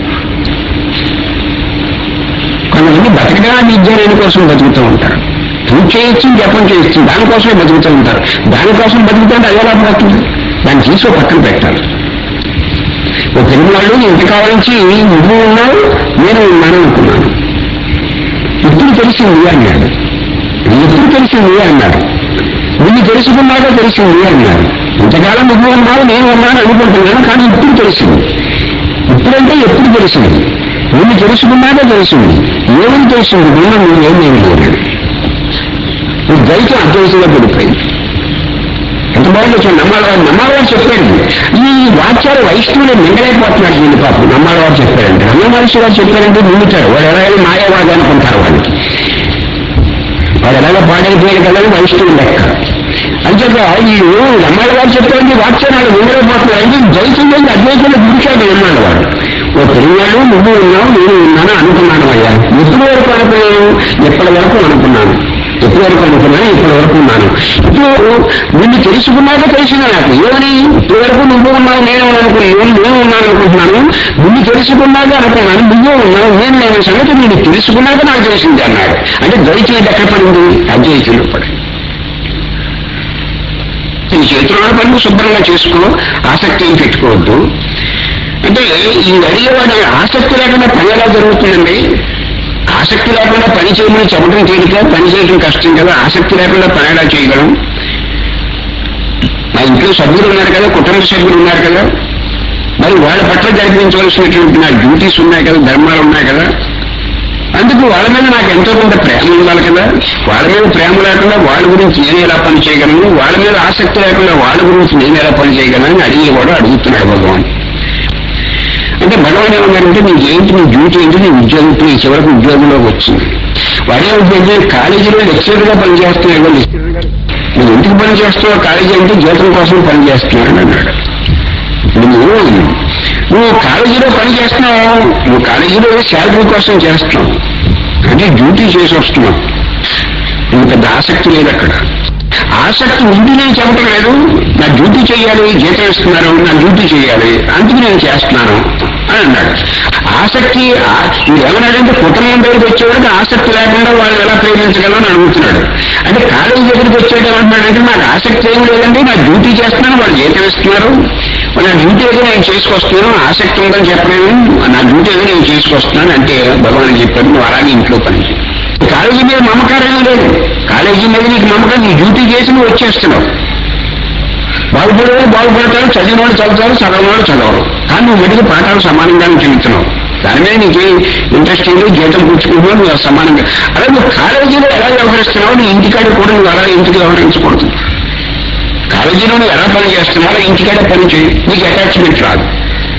కొంతమంది బతకడానికి విద్యాలయం కోసం బతుకుతూ ఉంటారు పూజ చేయొచ్చు జపం చేయొచ్చు దానికోసమే బతుకుతూ ఉంటారు దానికోసం బతుకుతుంటే అదే లాభం అవుతుంది దాన్ని తీసి ఓ పక్కన పెట్టాలి ఓ పెరుగులాడు ఇంతకాలం నుంచి నువ్వు ఉన్నావు నేను ఉన్నాను అనుకున్నాను ఇప్పుడు తెలిసింది అన్నాడు ఎప్పుడు తెలిసింది అన్నాడు నిన్ను తెలుసుకున్నాక తెలిసింది అన్నాడు ఇంతకాలం నువ్వు ఉన్నావు నేను ఉన్నాను అనుకుంటున్నాను కానీ ఇప్పుడు తెలిసింది ఇప్పుడంటే ఎప్పుడు తెలిసింది నిన్ను తెలుసుకున్నాక తెలిసింది ఏమని తెలిసింది నిన్న నువ్వు ఏమేమి లేదు నువ్వు దైత్యం అద్వైతంగా పడిపోయింది ఎంత బాగుంది వచ్చాడు నమ్మాలవారు నమ్మాలవారు చెప్పాడు ఈ వాక్యాలు వైష్ణవులు మింగలేకపోతున్నాడు వీళ్ళు పాపం నమ్మాలవారు చెప్పారంటే రమణ మహర్షి గారు చెప్పారంటే నిండుతాడు వాడు ఎలాగైనా మాయావాది అనుకుంటారు వాళ్ళకి వాడు ఎలాగో పాడైపోయాడు కదా అని వైష్ణవులు లెక్క అంచేత వీళ్ళు నమ్మాలి గారు చెప్పారంటే వాక్యాలు వాళ్ళు మింగలేకపోతున్నారు అంటే ద్వైతంలో అద్వైతంలో దించాడు నమ్మాలి వాడు ఓ పెరిగాడు నువ్వు ఉన్నావు నేను ఉన్నాను అనుకున్నాను అయ్యా ఎప్పటి వరకు అనుకున్నాను ఎప్పటి వరకు అనుకున్నాను ఎప్పటి వరకు అనుకున్నాను ఇప్పటి వరకు ఉన్నాను ఇప్పుడు నిన్ను తెలుసుకున్నాక తెలిసింది నాకు ఏమని ఇప్పటి వరకు నువ్వు ఉన్నావు నేను అనుకున్నాను నేను ఉన్నాను అనుకుంటున్నాను నిన్ను తెలుసుకున్నాక అనుకున్నాను నువ్వు ఉన్నావు నేను లేని సంగతి నేను తెలుసుకున్నాక నాకు తెలిసింది అన్నాడు అంటే ద్వైతం ఇది ఎక్కడ పడింది అద్వైతంలో పడింది నీ చేతిలో పని శుభ్రంగా చేసుకో ఆసక్తి ఏం పెట్టుకోవద్దు అంటే ఈ అడిగేవాడి ఆసక్తి లేకుండా పని ఎలా జరుగుతుందండి ఆసక్తి లేకుండా పని చేయమని చెప్పడం తేలిక పని చేయడం కష్టం కదా ఆసక్తి లేకుండా పని ఎలా చేయగలం మా ఇంట్లో సభ్యులు ఉన్నారు కదా కుటుంబ సభ్యులు ఉన్నారు కదా మరి వాళ్ళ పట్ల జరిపించవలసినటువంటి నా డ్యూటీస్ ఉన్నాయి కదా ధర్మాలు ఉన్నాయి కదా అందుకు వాళ్ళ మీద నాకు ఎంతో కొంత ప్రేమ ఉండాలి కదా వాళ్ళ మీద ప్రేమ లేకుండా వాళ్ళ గురించి నేను ఎలా పని చేయగలను వాళ్ళ మీద ఆసక్తి లేకుండా వాళ్ళ గురించి నేను ఎలా పని చేయగలను అని అడిగేవాడు అడుగుతున్నాడు భగవాన్ అంటే భగవాన్ ఏమన్నారంటే నీకు ఏంటి నీ డ్యూటీ ఏంటి నీ ఉద్యోగం ఇప్పుడు ఈ చివరికి ఉద్యోగంలోకి వచ్చింది వాడే ఉద్యోగం కాలేజీలో లెక్చరర్ గా పనిచేస్తున్నాడు నువ్వు ఎందుకు పని చేస్తున్నావు కాలేజీ అంటే జీతం కోసం పని చేస్తున్నాడు అన్నాడు నువ్వు నువ్వు కాలేజీలో పని చేస్తున్నావు నువ్వు కాలేజీలో శాలరీ కోసం చేస్తున్నావు అంటే డ్యూటీ చేసి వస్తున్నావు నీకు పెద్ద ఆసక్తి లేదు అక్కడ ఆసక్తి ఉంది నేను చెప్పటం లేదు నా డ్యూటీ చేయాలి జీతం ఇస్తున్నారు నా డ్యూటీ చేయాలి అందుకు నేను చేస్తున్నాను అని అన్నాడు ఆసక్తి ఆ- మీరు ఏమన్నాడంటే కుటుంబం దగ్గరికి వచ్చేవాడికి ఆసక్తి లేకుండా వాళ్ళు ఎలా ప్రేమించగలని అడుగుతున్నాడు అంటే కాలేజీ దగ్గరికి వచ్చేట ఏమంటున్నాడంటే నాకు ఆసక్తి ఏం లేదండి నా డ్యూటీ చేస్తున్నాను వాళ్ళు జీతం ఇస్తున్నారు మరి నా డ్యూటీ ఏదో నేను చేసుకొస్తున్నాను ఆసక్తి ఉందని చెప్పలేను నా డ్యూటీ ఏదో నేను చేసుకొస్తున్నాను అంటే భగవాన్ చెప్పాడు నువ్వు అలాగే ఇంట్లో పని చేయి. కాలేజీ మీద మమకారం లేదు కాలేజీ మీద నీకు నమ్మకం నీ డ్యూటీ చేసి నువ్వు వచ్చేస్తున్నావు బాగుపడేవాడు బాగుపడతాడు చదివిన వాడు చదువుతాడు చదవని వాడు చదవరు కానీ నువ్వు మెడికి పాఠాలు సమానంగానే చెల్లుతున్నావు దాని మీద నీకు ఇంట్రెస్ట్ లేదు జీతం పుచ్చుకుంటున్నావు నువ్వు సమానంగా అలా నువ్వు కాలేజీలో ఎలా వ్యవహరిస్తున్నావు నీ ఇంటికాడ కూడా నువ్వు అలా ఇంటికి వ్యవహరించకూడదు కాలేజీలో నువ్వు ఎలా పని చేస్తున్నావు ఇంటికాడ పని చేయి నీకు అటాచ్మెంట్ రాదు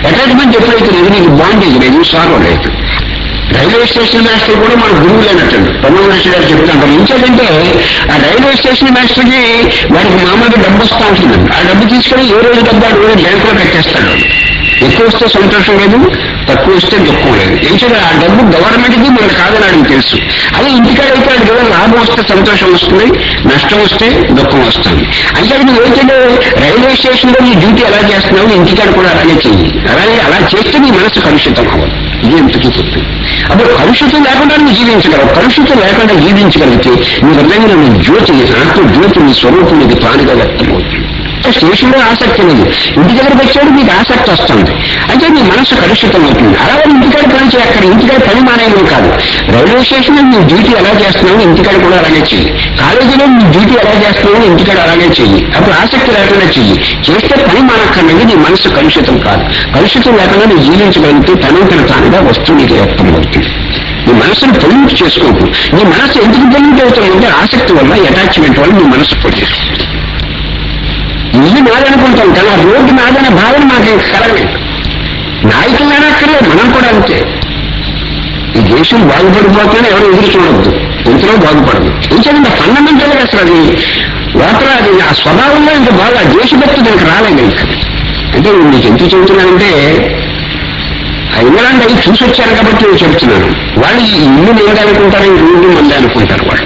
అటాచ్మెంట్ ఎప్పుడైతే లేదు నీకు బాండేజ్ లేదు సారో లేదు రైల్వే స్టేషన్ మాస్టర్ కూడా మన గురువు లేనట్టండి బ్రహ్మవర్షి గారు చెప్తాను ఎందుకంటే ఆ రైల్వే స్టేషన్ మాస్టర్కి వాడికి మామూలుగా డబ్బు వస్తూ ఉంటుందండి ఆ డబ్బు తీసుకొని ఏ రోజు డబ్బు ఆ రోజు బ్యాంకులో కట్టేస్తాడు వాడు. ఎక్కువ వస్తే సంతోషం లేదు తక్కువ వస్తే దుఃఖం లేదు ఎందుకంటే ఆ డబ్బు గవర్నమెంట్కి మనకు కాదని ఆయనకు తెలుసు అదే ఇంటికాడ అయితే వాడికి ఏదో లాభం వస్తే సంతోషం వస్తుంది నష్టం వస్తే దుఃఖం వస్తుంది అంటే నువ్వు ఏంటంటే రైల్వే స్టేషన్లో నీ డ్యూటీ ఎలా చేస్తున్నావు ఇంటికాడ కూడా అలాగే చెయ్యి అలాగే అలా చేస్తే నీ మనసు కలుషితం అవ్వదు ఇది ఎంతకీ చెప్పింది అప్పుడు కలుషితం లేకుండా నువ్వు జీవించగలవు కలుషితం లేకుండా జీవించగలిగితే నీ హృదయంలో నీ జ్యోతి ఆత్మ జ్యోతి నీ స్వరూపం నీకు తానుగా వ్యక్తమవుతుంది స్టేషన్లో ఆసక్తి లేదు ఇంటి దగ్గరకు వచ్చాడు మీకు ఆసక్తి వస్తుంది అంటే నీ మనసు కలుషితం అవుతుంది అలాగే ఇంటికాడ పని చేయ అక్కడ ఇంటికాడ పని మానేయడం కాదు రైల్వే స్టేషన్లో నీ డ్యూటీ ఎలా చేస్తున్నావు ఇంటికాడ కూడా అలాగే చెయ్యి కాలేజీలో నీ డ్యూటీ ఎలా చేస్తున్నావు ఇంటికాడ అలాగే చెయ్యి అప్పుడు ఆసక్తి లేకుండా చెయ్యి చేస్తే పని మానక్కర్లేదు నీ మనసు కలుషితం కాదు కలుషితం లేకుండా నువ్వు జీవించగలిగితే తనంతన తానుగా వస్తువు నీకు వ్యక్తం అవుతుంది నీ మనసును పొల్యూట్ చేసుకోకు నీ మనసు ఎందుకు పొల్యూట్ అవుతుందంటే ఆసక్తి వల్ల అటాచ్మెంట్ వల్ల నీ మనసు పొల్యూట్ ఇల్లు నాదనుకుంటాం కానీ ఆ రోడ్డు నాదనే భావన మాకు కలగలేదు నాయకులైనా అక్కడే మనం కూడా అంతే ఈ దేశం బాగుపడిపోతేనే ఎవరు ఎదురు చూడవద్దు ఇంతలో బాగుపడదు ఇంకేంటే ఫండమెంటల్ గా అసలు అది లోపల అది ఆ స్వభావంలో ఇంకా బాగా దేశభక్తి దానికి రాలేదు ఇంకా అంటే మీకు ఎందుకు చెబుతున్నానంటే ఆ ఇంగ్లాండ్ అవి చూసి వచ్చారు కాబట్టి నేను చెప్తున్నాను వాళ్ళు ఈ ఇల్లు మంది అనుకుంటారు ఈ రోడ్డు మంది అనుకుంటారు వాళ్ళు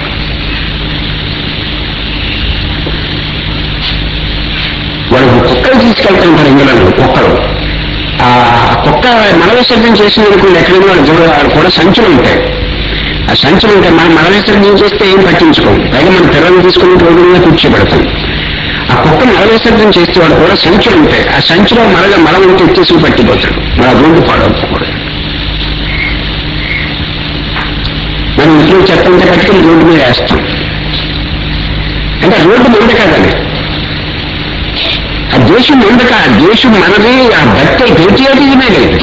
వాళ్ళు కుక్కలు తీసుకెళ్తా ఉంటారు ఇంగ్లాండ్ కుక్కలు ఆ కుక్క మల విసర్జన చేసినందుకు ఎక్కడైనా వాళ్ళు చూడ వాళ్ళు కూడా సంచులు ఉంటాయి ఆ సంచులు ఉంటాయి మనం మల విసర్జన చేస్తే ఏం పట్టించుకోం పైగా మన పిల్లల్ని తీసుకుని రోడ్డు మీద కూర్చోబెడతాం ఆ కుక్క మల విసర్జన చేస్తే వాడు కూడా సంచులు ఉంటాయి ఆ సంచిలో మల మలం ఉంటే ఎత్తేసి పట్టిపోతాడు మన రోడ్డు పాడవుతుంది మనం ఇంట్లో చెత్త ఉంటే పట్టుకుని రోడ్డు మీద వేస్తాం అంటే ఆ రోడ్డు మంద కాదండి ఆ దేశం ఎందుక ఆ దేశం మనది ఆ భక్తి పేట్రియాటిజమే లేదు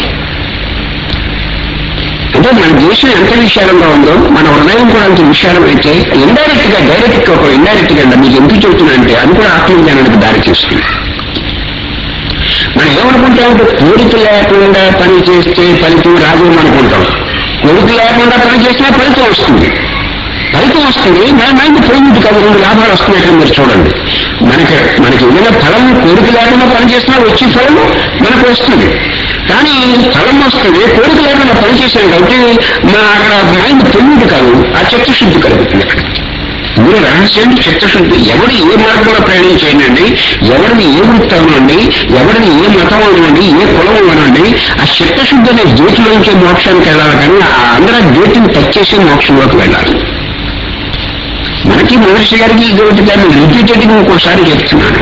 అంటే మన దేశం ఎంత విశాలంగా ఉందో మన హృదయం కూడా అంత విశాలం అయితే ఇండైరెక్ట్ గా డైరెక్ట్ గా ఒక ఇండైరెక్ట్ గా మీకు ఎందుకు చెబుతున్నా అంటే అది కూడా ఆత్మజ్ఞానానికి దారి చేస్తుంది మనం ఏమనుకుంటామంటే కోరిక లేకుండా పని చేస్తే ఫలితం రాదు అనుకుంటాం కోరిక లేకుండా పని చేసినా ఫలితం వస్తుంది ఫలితం వస్తుంది మన మైండ్ పోయింది కాదు రెండు లాభాలు వస్తున్నాయి మీరు చూడండి మనకి మనకి ఏదైనా ఫలం కోరిక లేకుండా పని చేసినా వచ్చే ఫలం మనకు వస్తుంది కానీ ఫలం వస్తుంది కోరిక లేకుండా పని చేసాం కాబట్టి మన అక్కడ మైండ్ పొల్యూట్ కాదు ఆ చిత్తశుద్ధి కలుగుతుంది అక్కడ మీరు రహస్యం చిత్తశుద్ధి ఎవడు ఏ మార్గంలో ప్రయాణం చేయండి ఎవరిని ఏ వృత్తి అవ్వండి ఎవరిని ఏ మతం అవ్వండి ఏ కులం అవ్వనండి ఆ చిత్తశుద్ధి అనే జ్యోతిలోంచి మోక్షానికి వెళ్ళాలి కానీ ఆ అందరూ జ్యోతిని టచ్ చేసి మోక్షంలోకి వెళ్ళాలి మనకి మహర్షి గారికి జ్యోతి గారిని రిపీటెడ్ ఇంకోసారి చెప్తున్నాను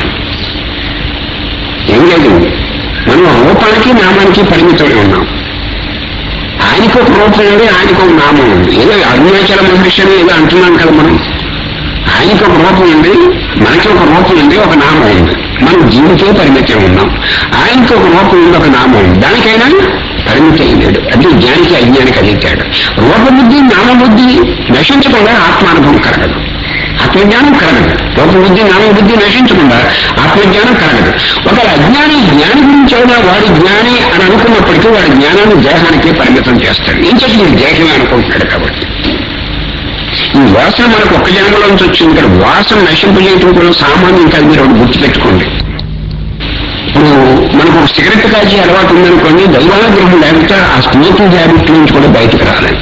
ఏం లేదు మనం రూపానికి నామానికి పరిమితమై ఉన్నాం ఆయనకు ఒక రూపం ఉంది ఆయనకు ఒక నామం ఉంది ఏదో అరుణాచల మహర్షి అని ఏదో అంటున్నాం కదా మనం ఆయనకు ఒక రూపం ఉంది మనకి ఒక రూపం ఉంది ఒక నామం ఉంది మనం జీవికే పరిమితం ఉన్నాం ఆయనకు ఒక రూపం ఉంది ఒక నామం ఉంది దానికైనా పరిమితి అయ్యాడు అంటే జ్ఞానికి అజ్ఞానికి అదించాడు రూపబుద్ధి నామబుద్ధి నశించకుండా ఆత్మానుభవం కలగదు ఆత్మజ్ఞానం కలగదు రూపబుద్ధి నామబుద్ధి నశించకుండా ఆత్మజ్ఞానం కలగదు ఒకవేళ అజ్ఞాని జ్ఞాని గురించి అయినా వాడి జ్ఞాని అని అనుకున్నప్పటికీ వాడి జ్ఞానాన్ని దేహానికే పరిమితం చేస్తాడు ఏం చెప్పి వీడు దేహమే అనుకుంటున్నాడు కాబట్టి ఈ వాసన మనకు ఒక్క జన్మలోంచి వచ్చింది ఇక్కడ వాసన నశింపజేయటం కూడా సామాన్యం కాదు మీరు ఒకటి గుర్తుపెట్టుకోండి ఇప్పుడు మనకు ఒక సిగరెట్ కాల్చి అలవాటు ఉందనుకోండి దైవానుగ్రహం లేకపోతే ఆ స్మోకింగ్ హ్యాబిట్ నుంచి కూడా బయటకు రాలేదు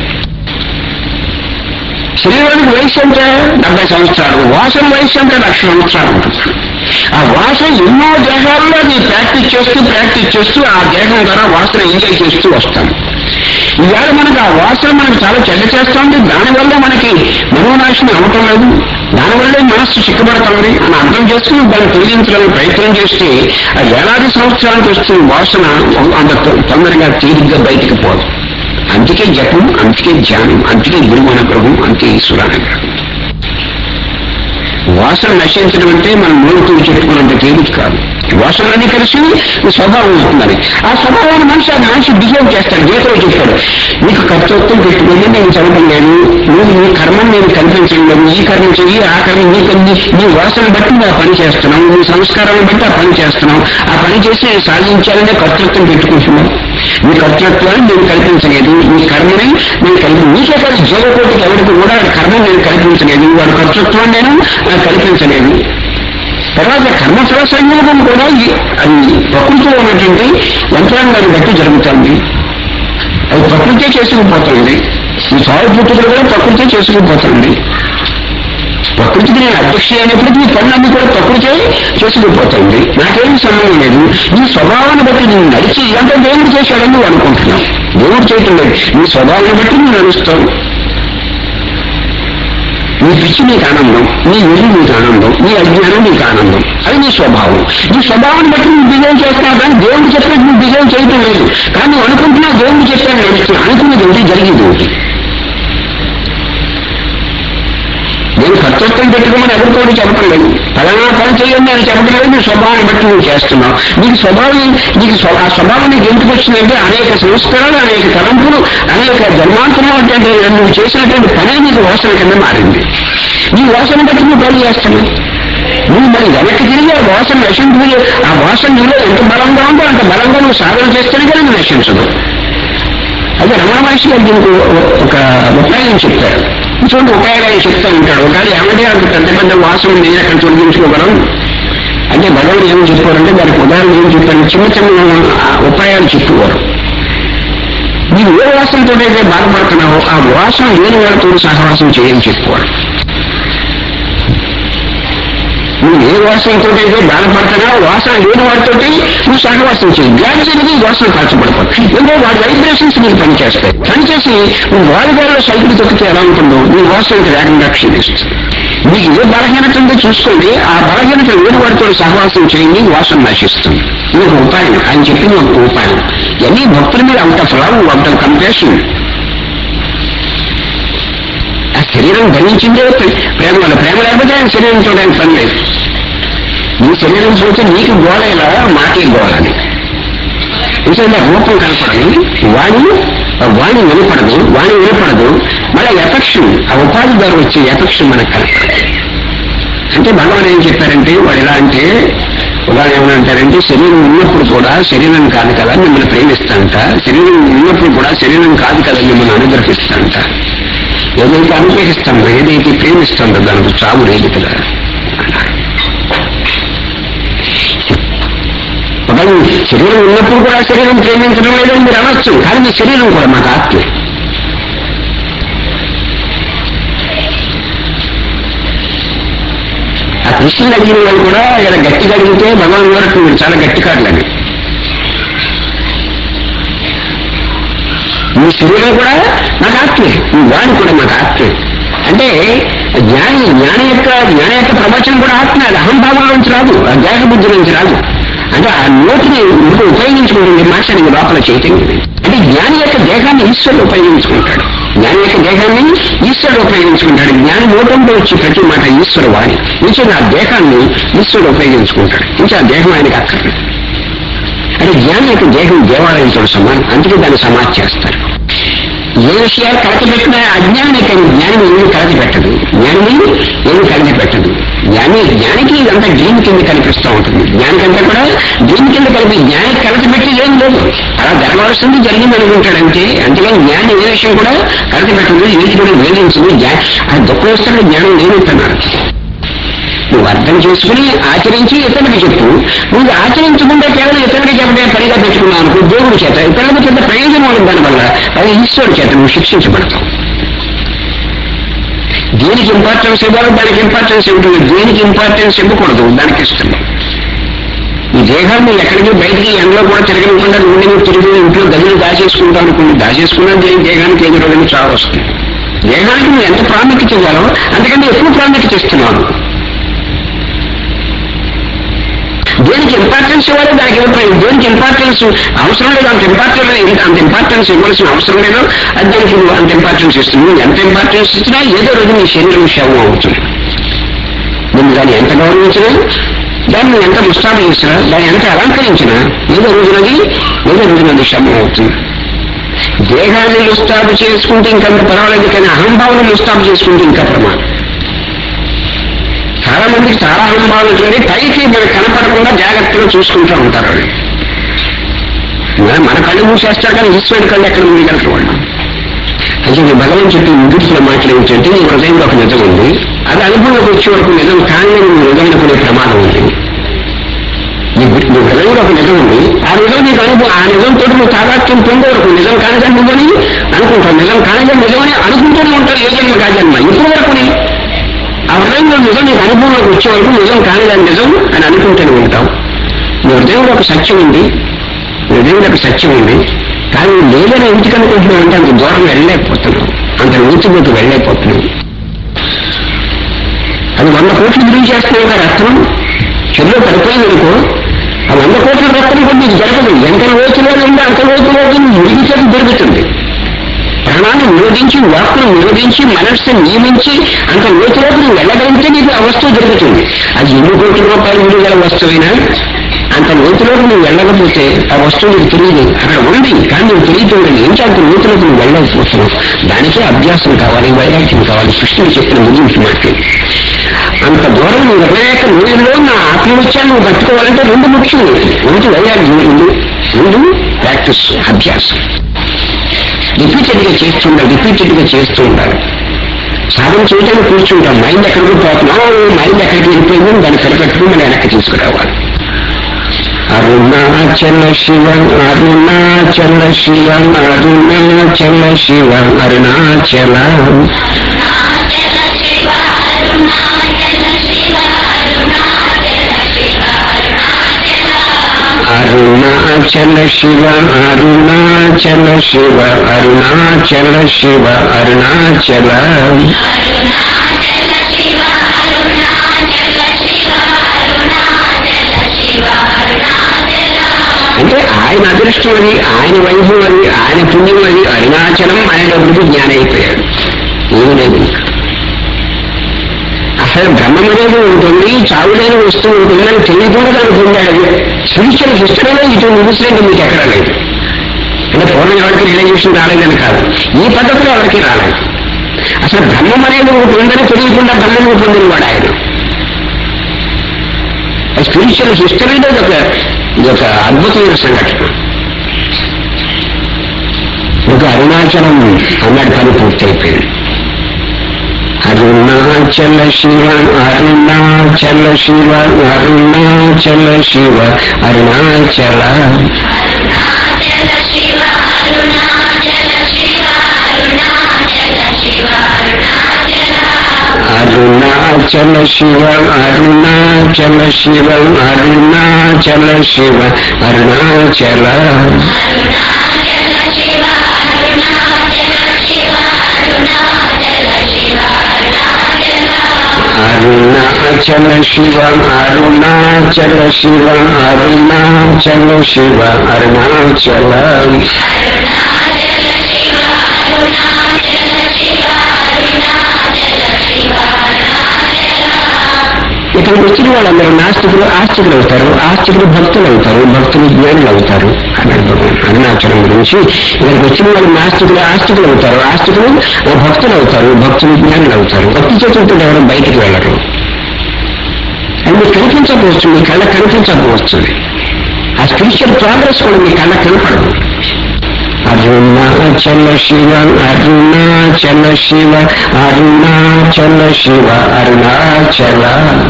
శరీరానికి వయసు అంటే డెబ్బై సంవత్సరాలు వాసన వయసు అంటే లక్ష సంవత్సరాలు ఉంటుంది ఆ వాసన ఎన్నో దేహాల్లో అది ప్రాక్టీస్ చేస్తూ ప్రాక్టీస్ చేస్తూ ఆ దేహం ద్వారా వాసన ఎంజాయ్ చేస్తూ వస్తాం ఇవాళ మనకు ఆ వాసన మనకు చాలా చెడ్డ చేస్తుంది దానివల్ల మనకి మనోనాశనం అవటం లేదు దానివల్లే మనస్సు చిక్కబడుతుంది అని అర్థం చేసుకుని దాన్ని తొలగించడానికి ప్రయత్నం చేస్తే ఆ ఏడాది సంవత్సరానికి వస్తున్న వాసన అంత తొందరగా తీరిగ్గా బయటికి పోదు అందుకే జపం అందుకే ధ్యానం అందుకే గురువు అనుగ్రహం అందుకే ఈశ్వర అనుగ్రహం వాసన నశించడం అంటే మనం నోరు చెప్పుకున్నంత తేలిక కాదు వాసనలన్నీ కలిసి నీ స్వభావం అవుతుందని ఆ స్వభావాన్ని మనిషి ఆ మనిషి బిహేవ్ చేస్తాడు గీతలో చెప్పాడు నీకు కర్తృత్వం పెట్టుకుని నేను చదవడం లేదు నువ్వు నీ కర్మను నేను కల్పించడం లేదు ఈ కర్మ చెయ్యి ఆ కర్మ నీ నీ నీ వాసన బట్టి నువ్వు ఆ పని చేస్తున్నావు నీ సంస్కారాన్ని బట్టి ఆ పని చేస్తున్నావు ఆ పని చేసి నేను సాధించాలనే కర్తృత్వం పెట్టుకుంటున్నావు నీ కర్తృత్వాన్ని నేను కల్పించలేదు నీ కర్మని నేను కల్పి నీకే కాదు జీవకోటికి ఎవరికి కూడా వాడి కర్మని నేను కల్పించలేదు వాడి కర్తృత్వాన్ని నేను ఆ, కల్పించలేదు తర్వాత కర్మఫల సంయోగం కూడా ఈ- అది ప్రకృతిలో ఉన్నటువంటి యంత్రాంగాన్ని బట్టి జరుగుతుంది అది ప్రకృతే చేసుకుపోతుంది ఈ సాగు పుట్టుకలు కూడా ప్రకృతే చేసుకుపోతుంది ప్రకృతికి నేను అధ్యక్ష అయినప్పటికీ ఈ పనులన్నీ కూడా ప్రకృతే చేసుకుపోతుంది నాకేం సంబంధం లేదు నీ స్వభావాన్ని బట్టి నేను నడిచి ఇదంతా దేవుడు చేశాడని నువ్వు అనుకుంటున్నావు దేవుడు చేయటం లేదు నీ స్వభావాన్ని బట్టి నువ్వు నడుస్తావు నీ పిచ్చి నీకు ఆనందం నీ వెలి నీకు ఆనందం నీ అజ్ఞానం నీకు ఆనందం అది నీ స్వభావం నీ స్వభావాన్ని బట్టి నువ్వు బిహేవ్ చేస్తున్నావు కానీ దేవుడు చెప్పినట్టు నువ్వు బిహేవ్ చేయటం లేదు కానీ నువ్వు అనుకుంటున్నావు దేవుడు చెప్పాను నడుస్తున్నావు అనుకున్నది ఏంటి జరిగేది ఏంటి నేను కర్తృత్వం పెట్టుకోమని ఎవరితోటి చెప్పడం లేదు ఫలానా పని చేయండి అని చెప్పడం లేదు నీ స్వభావాన్ని బట్టి నువ్వు చేస్తున్నావు నీకు స్వభావం నీకు స్వ- ఆ స్వభావం నీకు ఎందుకు వచ్చిందంటే అనేక సంస్కారాలు అనేక తలంపులు అనేక జన్మాంతరం అంటే నువ్వు చేసినటువంటి పనే నీకు వాసన కింద మారింది నీ వాసన బట్టి నువ్వు పని చేస్తున్నావు నువ్వు మరి వెనక్కి తిరిగి ఆ వాసన నశింపు ఆ వాసన నీలో ఎంత బలంగా ఉందో అంత బలంగా నువ్వు సాధన చేస్తేనే కానీ నువ్వు నశించదు అదే రమణ మహర్షి గారు దీనికి ఒక ఉపాయం చెప్పారు చూడండి ఉపాయాలు ఆయన చెప్తా ఉంటాడు ఒకవేళ ఏమంటే అంత పెద్ద పెద్ద వాసన నేను అక్కడ తొలగించుకోగలం అంటే భగవాన్ ఏం చెప్పారంటే దానికి ఉదాహరణ ఏం చెప్పారు చిన్న చిన్న ఆ, ఉపాయాలు చెప్పేవారు నీవు ఏ వాసనతో అయితే బాధపడుతున్నావో ఆ వాసన లేని వాళ్ళతో సహవాసం చేయని చెప్పేవాడు నువ్వు ఏ వాసనతో అయితే బాధపడుతున్నావో వాసన లేని వాడితో నువ్వు సహవాసం చేయి గ్రాడ్యువల్గా ఈ వాసన కాల్చబడిపోతుంది ఎందుకంటే వాడి వైబ్రేషన్స్ నీకు పనిచేస్తాయి పనిచేసి నువ్వు వాడి గారిలో సైకిల్ తొక్కితే ఎలా ఉంటుందో నీ వాసనకి వేగంగా క్షీణిస్తుంది మీకు ఏ బలహీనత ఉందో చూసుకోండి ఆ బలహీనత లేని వాడితో సహవాసం చేయండి వాసన నశిస్తుంది ఇది ఒక ఉపాయం ఆయన చెప్పింది ఒక ఉపాయం ఇవన్నీ భక్తుల మీద out of love out of compassion ఆ శరీరం ధరించిందే ప్రే- ప్రేమ వల్ల ప్రేమ లేకపోతే ఆయన శరీరం చూడడానికి పని లేదు నీ శరీరం చూస్తే నీకు గోళేలా మాకే గోళని ఎందుకంటే రూపం కనపడదు వాణి వాణి వినపడదు వాణి వినపడదు మళ్ళీ ఎఫెక్షన్ ఆ ఉపాధి ద్వారా వచ్చే ఎఫెక్షన్ మనకు కనపడదు అంటే భగవాన్ ఏం చెప్పారంటే వాడు ఎలా అంటే ఉదాహరణ ఏమంటారంటే శరీరం ఉన్నప్పుడు కూడా శరీరం కాదు కదా మిమ్మల్ని ప్రేమిస్తాంట శరీరం ఉన్నప్పుడు కూడా శరీరం కాదు కదా మిమ్మల్ని అనుగ్రహిస్తాంట ఏదైతే అనుగ్రహిస్తామో ఏదైతే ప్రేమిస్తుందో దానికి చావు లేదు కదా అన్నారు ఒకవేళ మీ శరీరం ఉన్నప్పుడు కూడా శరీరం ప్రేమించడం లేదని మీరు అనొచ్చు కానీ మీ శరీరం కూడా మాకు ఆత్మే ఆ కృష్ణుడు అడిగిన వాళ్ళు కూడా ఇలా గట్టిగా అడిగితే భగవాన్ వరకు మీరు చాలా గట్టి కాదులని మీ శరీరం కూడా నాకు ఆత్మే మీ వాణి కూడా మాకు ఆత్మే అంటే జ్ఞాని జ్ఞాని యొక్క జ్ఞాని యొక్క ప్రవచనం కూడా ఆత్మ అది అహంభావం నుంచి రాదు ఆ దేహ బుద్ధి నుంచి రాదు అంటే ఆ నోటిని ఇప్పుడు ఉపయోగించుకుంటుంది మాట్లాడి లోపల చైతన్యం అంటే జ్ఞాని యొక్క దేహాన్ని ఈశ్వరుడు ఉపయోగించుకుంటాడు జ్ఞాని యొక్క దేహాన్ని ఈశ్వరుడు ఉపయోగించుకుంటాడు జ్ఞాని నోటంలో వచ్చి ప్రతి మాట ఈశ్వర వాణి నుంచి ఆ దేహాన్ని ఈశ్వరుడు ఉపయోగించుకుంటాడు నుంచి ఆ దేహం ఆయనకి అక్కర్లేదు అంటే జ్ఞాని యొక్క దేహం దేవాలయంతో సమానం అందుకే దాన్ని సమాధి చేస్తారు ఏ విషయాలు కలగబెట్టినా అజ్ఞాని కానీ జ్ఞాని ఏమి కలగబెట్టదు జ్ఞాని ఏమి కలగబెట్టదు జ్ఞాని జ్ఞానికి ఇదంతా దీని కింద కనిపిస్తూ ఉంటుంది జ్ఞానికంతా కూడా దీని కింద కలిపి జ్ఞానికి కలగబెట్టి ఏం లేదు అలా జరగవలసింది జరిగింది అనుకుంటాడంటే అంతేగాని జ్ఞాని ఏ విషయం కూడా కలగబెట్టదు ఏది కూడా వేధించదు జ్ఞా- ఆ దుఃఖం వస్తున్న జ్ఞానం లేనంటున్నారు నువ్వు అర్థం చేసుకుని ఆచరించి ఇతరులకు చెప్పు నువ్వు ఆచరించకుండా కేవలం ఇతరులకి చెప్పడే పనిగా పెట్టుకున్నావు అనుకో దేవుడి చేత ఇతరులకు పెద్ద ప్రయోజనం ఉండదు దానివల్ల అది ఈశ్వరుడి చేత నువ్వు శిక్షించబడతావు దేనికి ఇంపార్టెన్స్ ఇవ్వాలో దానికి ఇంపార్టెన్స్ ఇవ్వడం దేనికి ఇంపార్టెన్స్ ఇవ్వకూడదు దానికి ఇష్టం ఈ దేహాన్ని ఎక్కడికి బయటికి ఎండలో కూడా తిరగకుండా నుండి నువ్వు తిరిగి ఇంట్లో గదిని దాచేసుకుంటావు అనుకోండి దాచేసుకున్నా దేని దేహానికి ఏదో రోజులు చాలా వస్తుంది దేహానికి నువ్వు ఎంత ప్రాముఖ్యత ఇవ్వాలో అంతకంటే ఎక్కువ ప్రాముఖ్యత ఇస్తున్నావు అనుకో. దేనికి ఇంపార్టెన్స్ ఇవ్వాలి దానికి ఇవ్వట్లేదు దేనికి ఇంపార్టెన్స్ అవసరం లేదు అంత ఇంపార్టెన్స్ అంత ఇంపార్టెన్స్ ఇవ్వాల్సిన అవసరం లేదు అది దానికి నువ్వు అంత ఇంపార్టెన్స్ ఇస్తుంది నువ్వు ఎంత ఇంపార్టెన్స్ ఇచ్చినా ఏదో రోజు నీ శరీరం శవం అవుతుంది నువ్వు దాన్ని ఎంత గౌరవించినా దాన్ని ఎంత ముస్తాబు చేసినా దాన్ని ఎంత అలంకరించినా ఏదో రోజునది ఏదో రోజునది శమం అవుతుంది దేహాన్ని ముస్తాబు చేసుకుంటే ఇంకంత పర్వాలేదు కానీ అహంభావం ముస్తాబు చేసుకుంటే ఇంకా ప్రమాదం చాలా మందికి చాలా అహంభావం ఉంటుంది పైకి మనకు కనపడకుండా జాగ్రత్తగా చూసుకుంటూ ఉంటారు వాళ్ళు. మన- మన కళ్ళు మూసేస్తారు కానీ ఈశ్వరుడి కళ్ళు ఎక్కడ మూయగలరు వాళ్ళు అయితే ఈ భగవాన్ చెప్పి ముగించిన మాటలు ఏమిటంటే నీ హృదయంలో ఒక నిజం ఉంది అది అనుభవంలోకి వచ్చే వరకు నిజం కానీ నీ హృదయం కొనే ప్రమాదం ఉంది నీ గు- నీ హృదయంలో ఒక నిజం ఉంది ఆ నిజం నీకు అనుభవం ఆ నిజంతో నువ్వు తాదాత్యం పొందే వరకు నిజం కానిదని నువ్వని అనుకుంటావు నిజం కానిదని నిజమని అనుకుంటూనే ఉంటావు ఏ జన్మ కాజన్మ ఇప్పుడు వరకు నీ ఆ హృదయంలో నిజం నీకు అనుభవంలోకి వచ్చే వరకు నిజం కానిదని నిజం అని అనుకుంటూనే ఉంటావు నీ హృదయంలో ఒక సత్యం ఉంది నీ హృదయంలో ఒక సత్యం ఉంది కానీ లేదని ఎందుకు అనుకుంటున్నావు అంటే అంత దూరం వెళ్ళలేకపోతున్నావు అంత లోతులోకి వెళ్ళలేకపోతున్నావు అది వంద కోట్లు గురించి చేస్తున్నావు కదా రత్నం చెల్లో పడిపోయింది అనుకో ఆ వంద కోట్ల రత్నం కూడా నీకు జరగదు ఎంత లోతులో ఉందో అంత లోతులో మురిగితే దొరుకుతుంది ప్రాణాన్ని నిరోధించి వాక్కును నిరోధించి మనస్సును నియమించి అంత లోతులోకి నువ్వు వెళ్ళగలిగితే నీకు ఆ వస్తువు దొరుకుతుంది అది ఎన్ని కోట్ల రూపాయలు విలువ గల వస్తువైనా అంత లోతులోకి నువ్వు వెళ్ళకపోతే ఆ వస్తువు నీకు తెలియదు అక్కడ ఉంది కానీ నువ్వు తెలియదు ఏంటి అంత లోతులోకి నువ్వు వెళ్ళకపోతున్నావు దానికే అభ్యాసం కావాలి వైరాగ్యం కావాలి కృష్ణుడు చెప్పిన ముగింపు మాటలు అంత దూరం నువ్వు వెళ్ళలేక నువ్వులో నా ఆత్మవిత్యాన్ని నువ్వు పట్టుకోవాలంటే రెండు ముఖ్యం ఒకటి వైరాగ్యం రెండు రెండు ప్రాక్టీస్ అభ్యాసం రిపీటెడ్ గా చేస్తుండాలి రిపీటెడ్ గా చేస్తూ ఉండాలి సాధన చేయడానికి కూర్చుంటాం మైండ్ ఎక్కడికి పోతున్నాం మైండ్ ఎక్కడికి వెళ్ళిపోయింది దాన్ని సరిపెట్టుకుని మనం వెనక్కి తీసుకురావాలి అరుణాచల శివ అరుణాచల శివ అరుణాచల శివ అరుణాచల అరుణాచల శివ అరుణాచల శివ అరుణాచల శివ అరుణాచల అంటే ఆయన అదృష్టం అది ఆయన వైభవం అది ఆయన పుణ్యం అది అరుణాచలం ఆయన అభివృద్ధి జ్ఞానం అయిపోయాడు ఏమీ లేదు ఇంకా అసలు బ్రహ్మం అనేది ఉంటుంది చావులేని వస్తువు ఉంటుందని తెలియకుండా దాన్ని పొందాడు అది స్పిరిచువల్ హిస్టరీలో ఇటువంటి ఇన్సిడెంట్ మీకు ఎక్కడా లేదు అంటే పూర్వం ఎవరికి రిలైజేషన్ రాలేదని కాదు ఈ పద్ధతిలో ఎవరికి రాలేదు అసలు బ్రహ్మం అనేది ఒకటి ఉందని తెలియకుండా బ్రహ్మను పొందిన వాడు ఆయన స్పిరిచువల్ హిస్టరీలో ఇది ఒక ఇది ఒక అద్భుతమైన సంఘటన ఒక అరుణాచలం అన్నాడు పని పూర్తయిపోయింది అరుణాచల శివ అరుణాచల శివ అరుణాచల శివ అరుణాచల అరుణాచల శివ అరుణాచల శివ అరుణాచల శివ అరుణాచల అరుణాచల శివ అరుణాచల శివ అరుణాచల శివ అరుణాచల ఇక్కడికి వచ్చిన వాళ్ళందరూ నాస్తికులు ఆస్తికులు అవుతారు ఆస్తికులు భక్తులు అవుతారు భక్తులు జ్ఞానులు అవుతారు అన్నాడు భగవాన్ అరుణాచలం గురించి ఇక్కడికి వచ్చిన వాళ్ళు నాస్తికులు ఆస్తికులు అవుతారు ఆస్తికులు భక్తులు అవుతారు భక్తులు జ్ఞానులు అవుతారు భక్తి చేతులతో ఎవరు బయటికి వెళ్ళరు అది మీకు కనిపించకపోవచ్చు మీ కళ్ళ కనిపించకపోవచ్చు ఆ స్పిరిచువల్ ప్రోగ్రెస్ కూడా మీ కళ్ళ కనపడదు అరుణాచల శివ అరుణాచల శివ అరుణాచల శివ అరుణాచల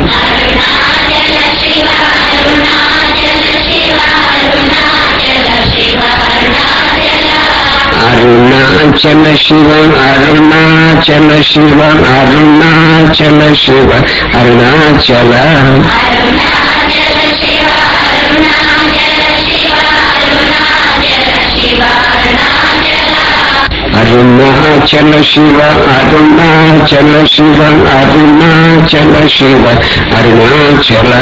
అరుణాచల శివ అరుణాచల శివ అరుణాచల శివ అరుణాచల అరుణాచల శివ అరుణాచల శివ అరుణాచల శివ అరుణాచల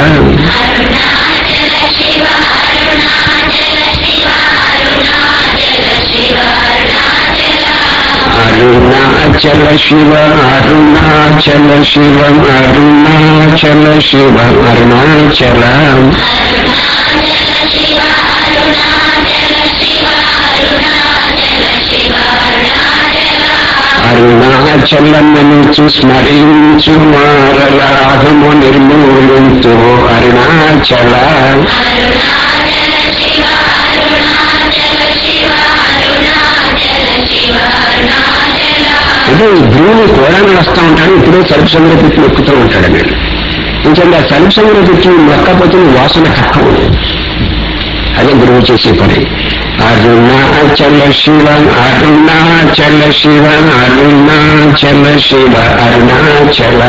అరుణాచల అరుణాచల శివ అరుణాచల శివ అరుణాచల శివ అరుణాచల అరుణాచలమనుచు స్మరించు మారలాభము నిర్మూలించు అరుణాచల అంటే ఈ గురువుని కోరాన్ని వస్తూ ఉంటాడు ఇప్పుడు సరుపు సంగతి పెట్టి నొక్కుతూ ఉంటాడు నేను ఇంకంటే ఆ సరుపు సంగతి పెట్టి నొక్కపోతే నీ వాసన కక్కవు అదే గురువు చేసే పని అరుణాచల శివ అరుణాచల శివ అరుణాచల శివ అరుణాచల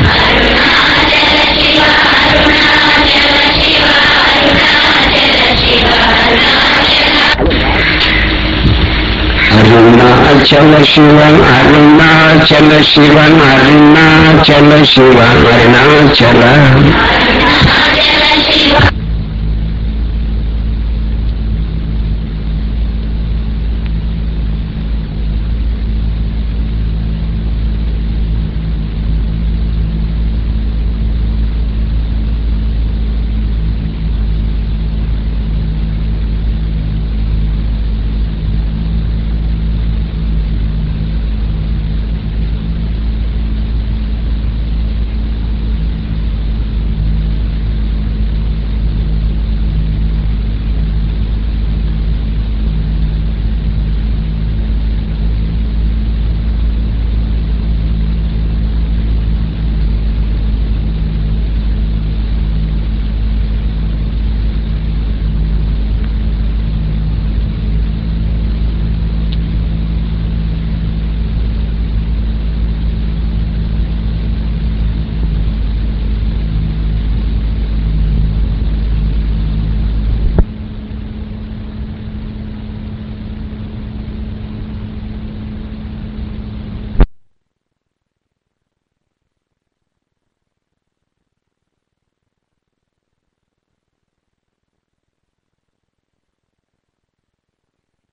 అరుణాచల శివ అరుణాచల శివ అరుణాచల శివ అరుణాచల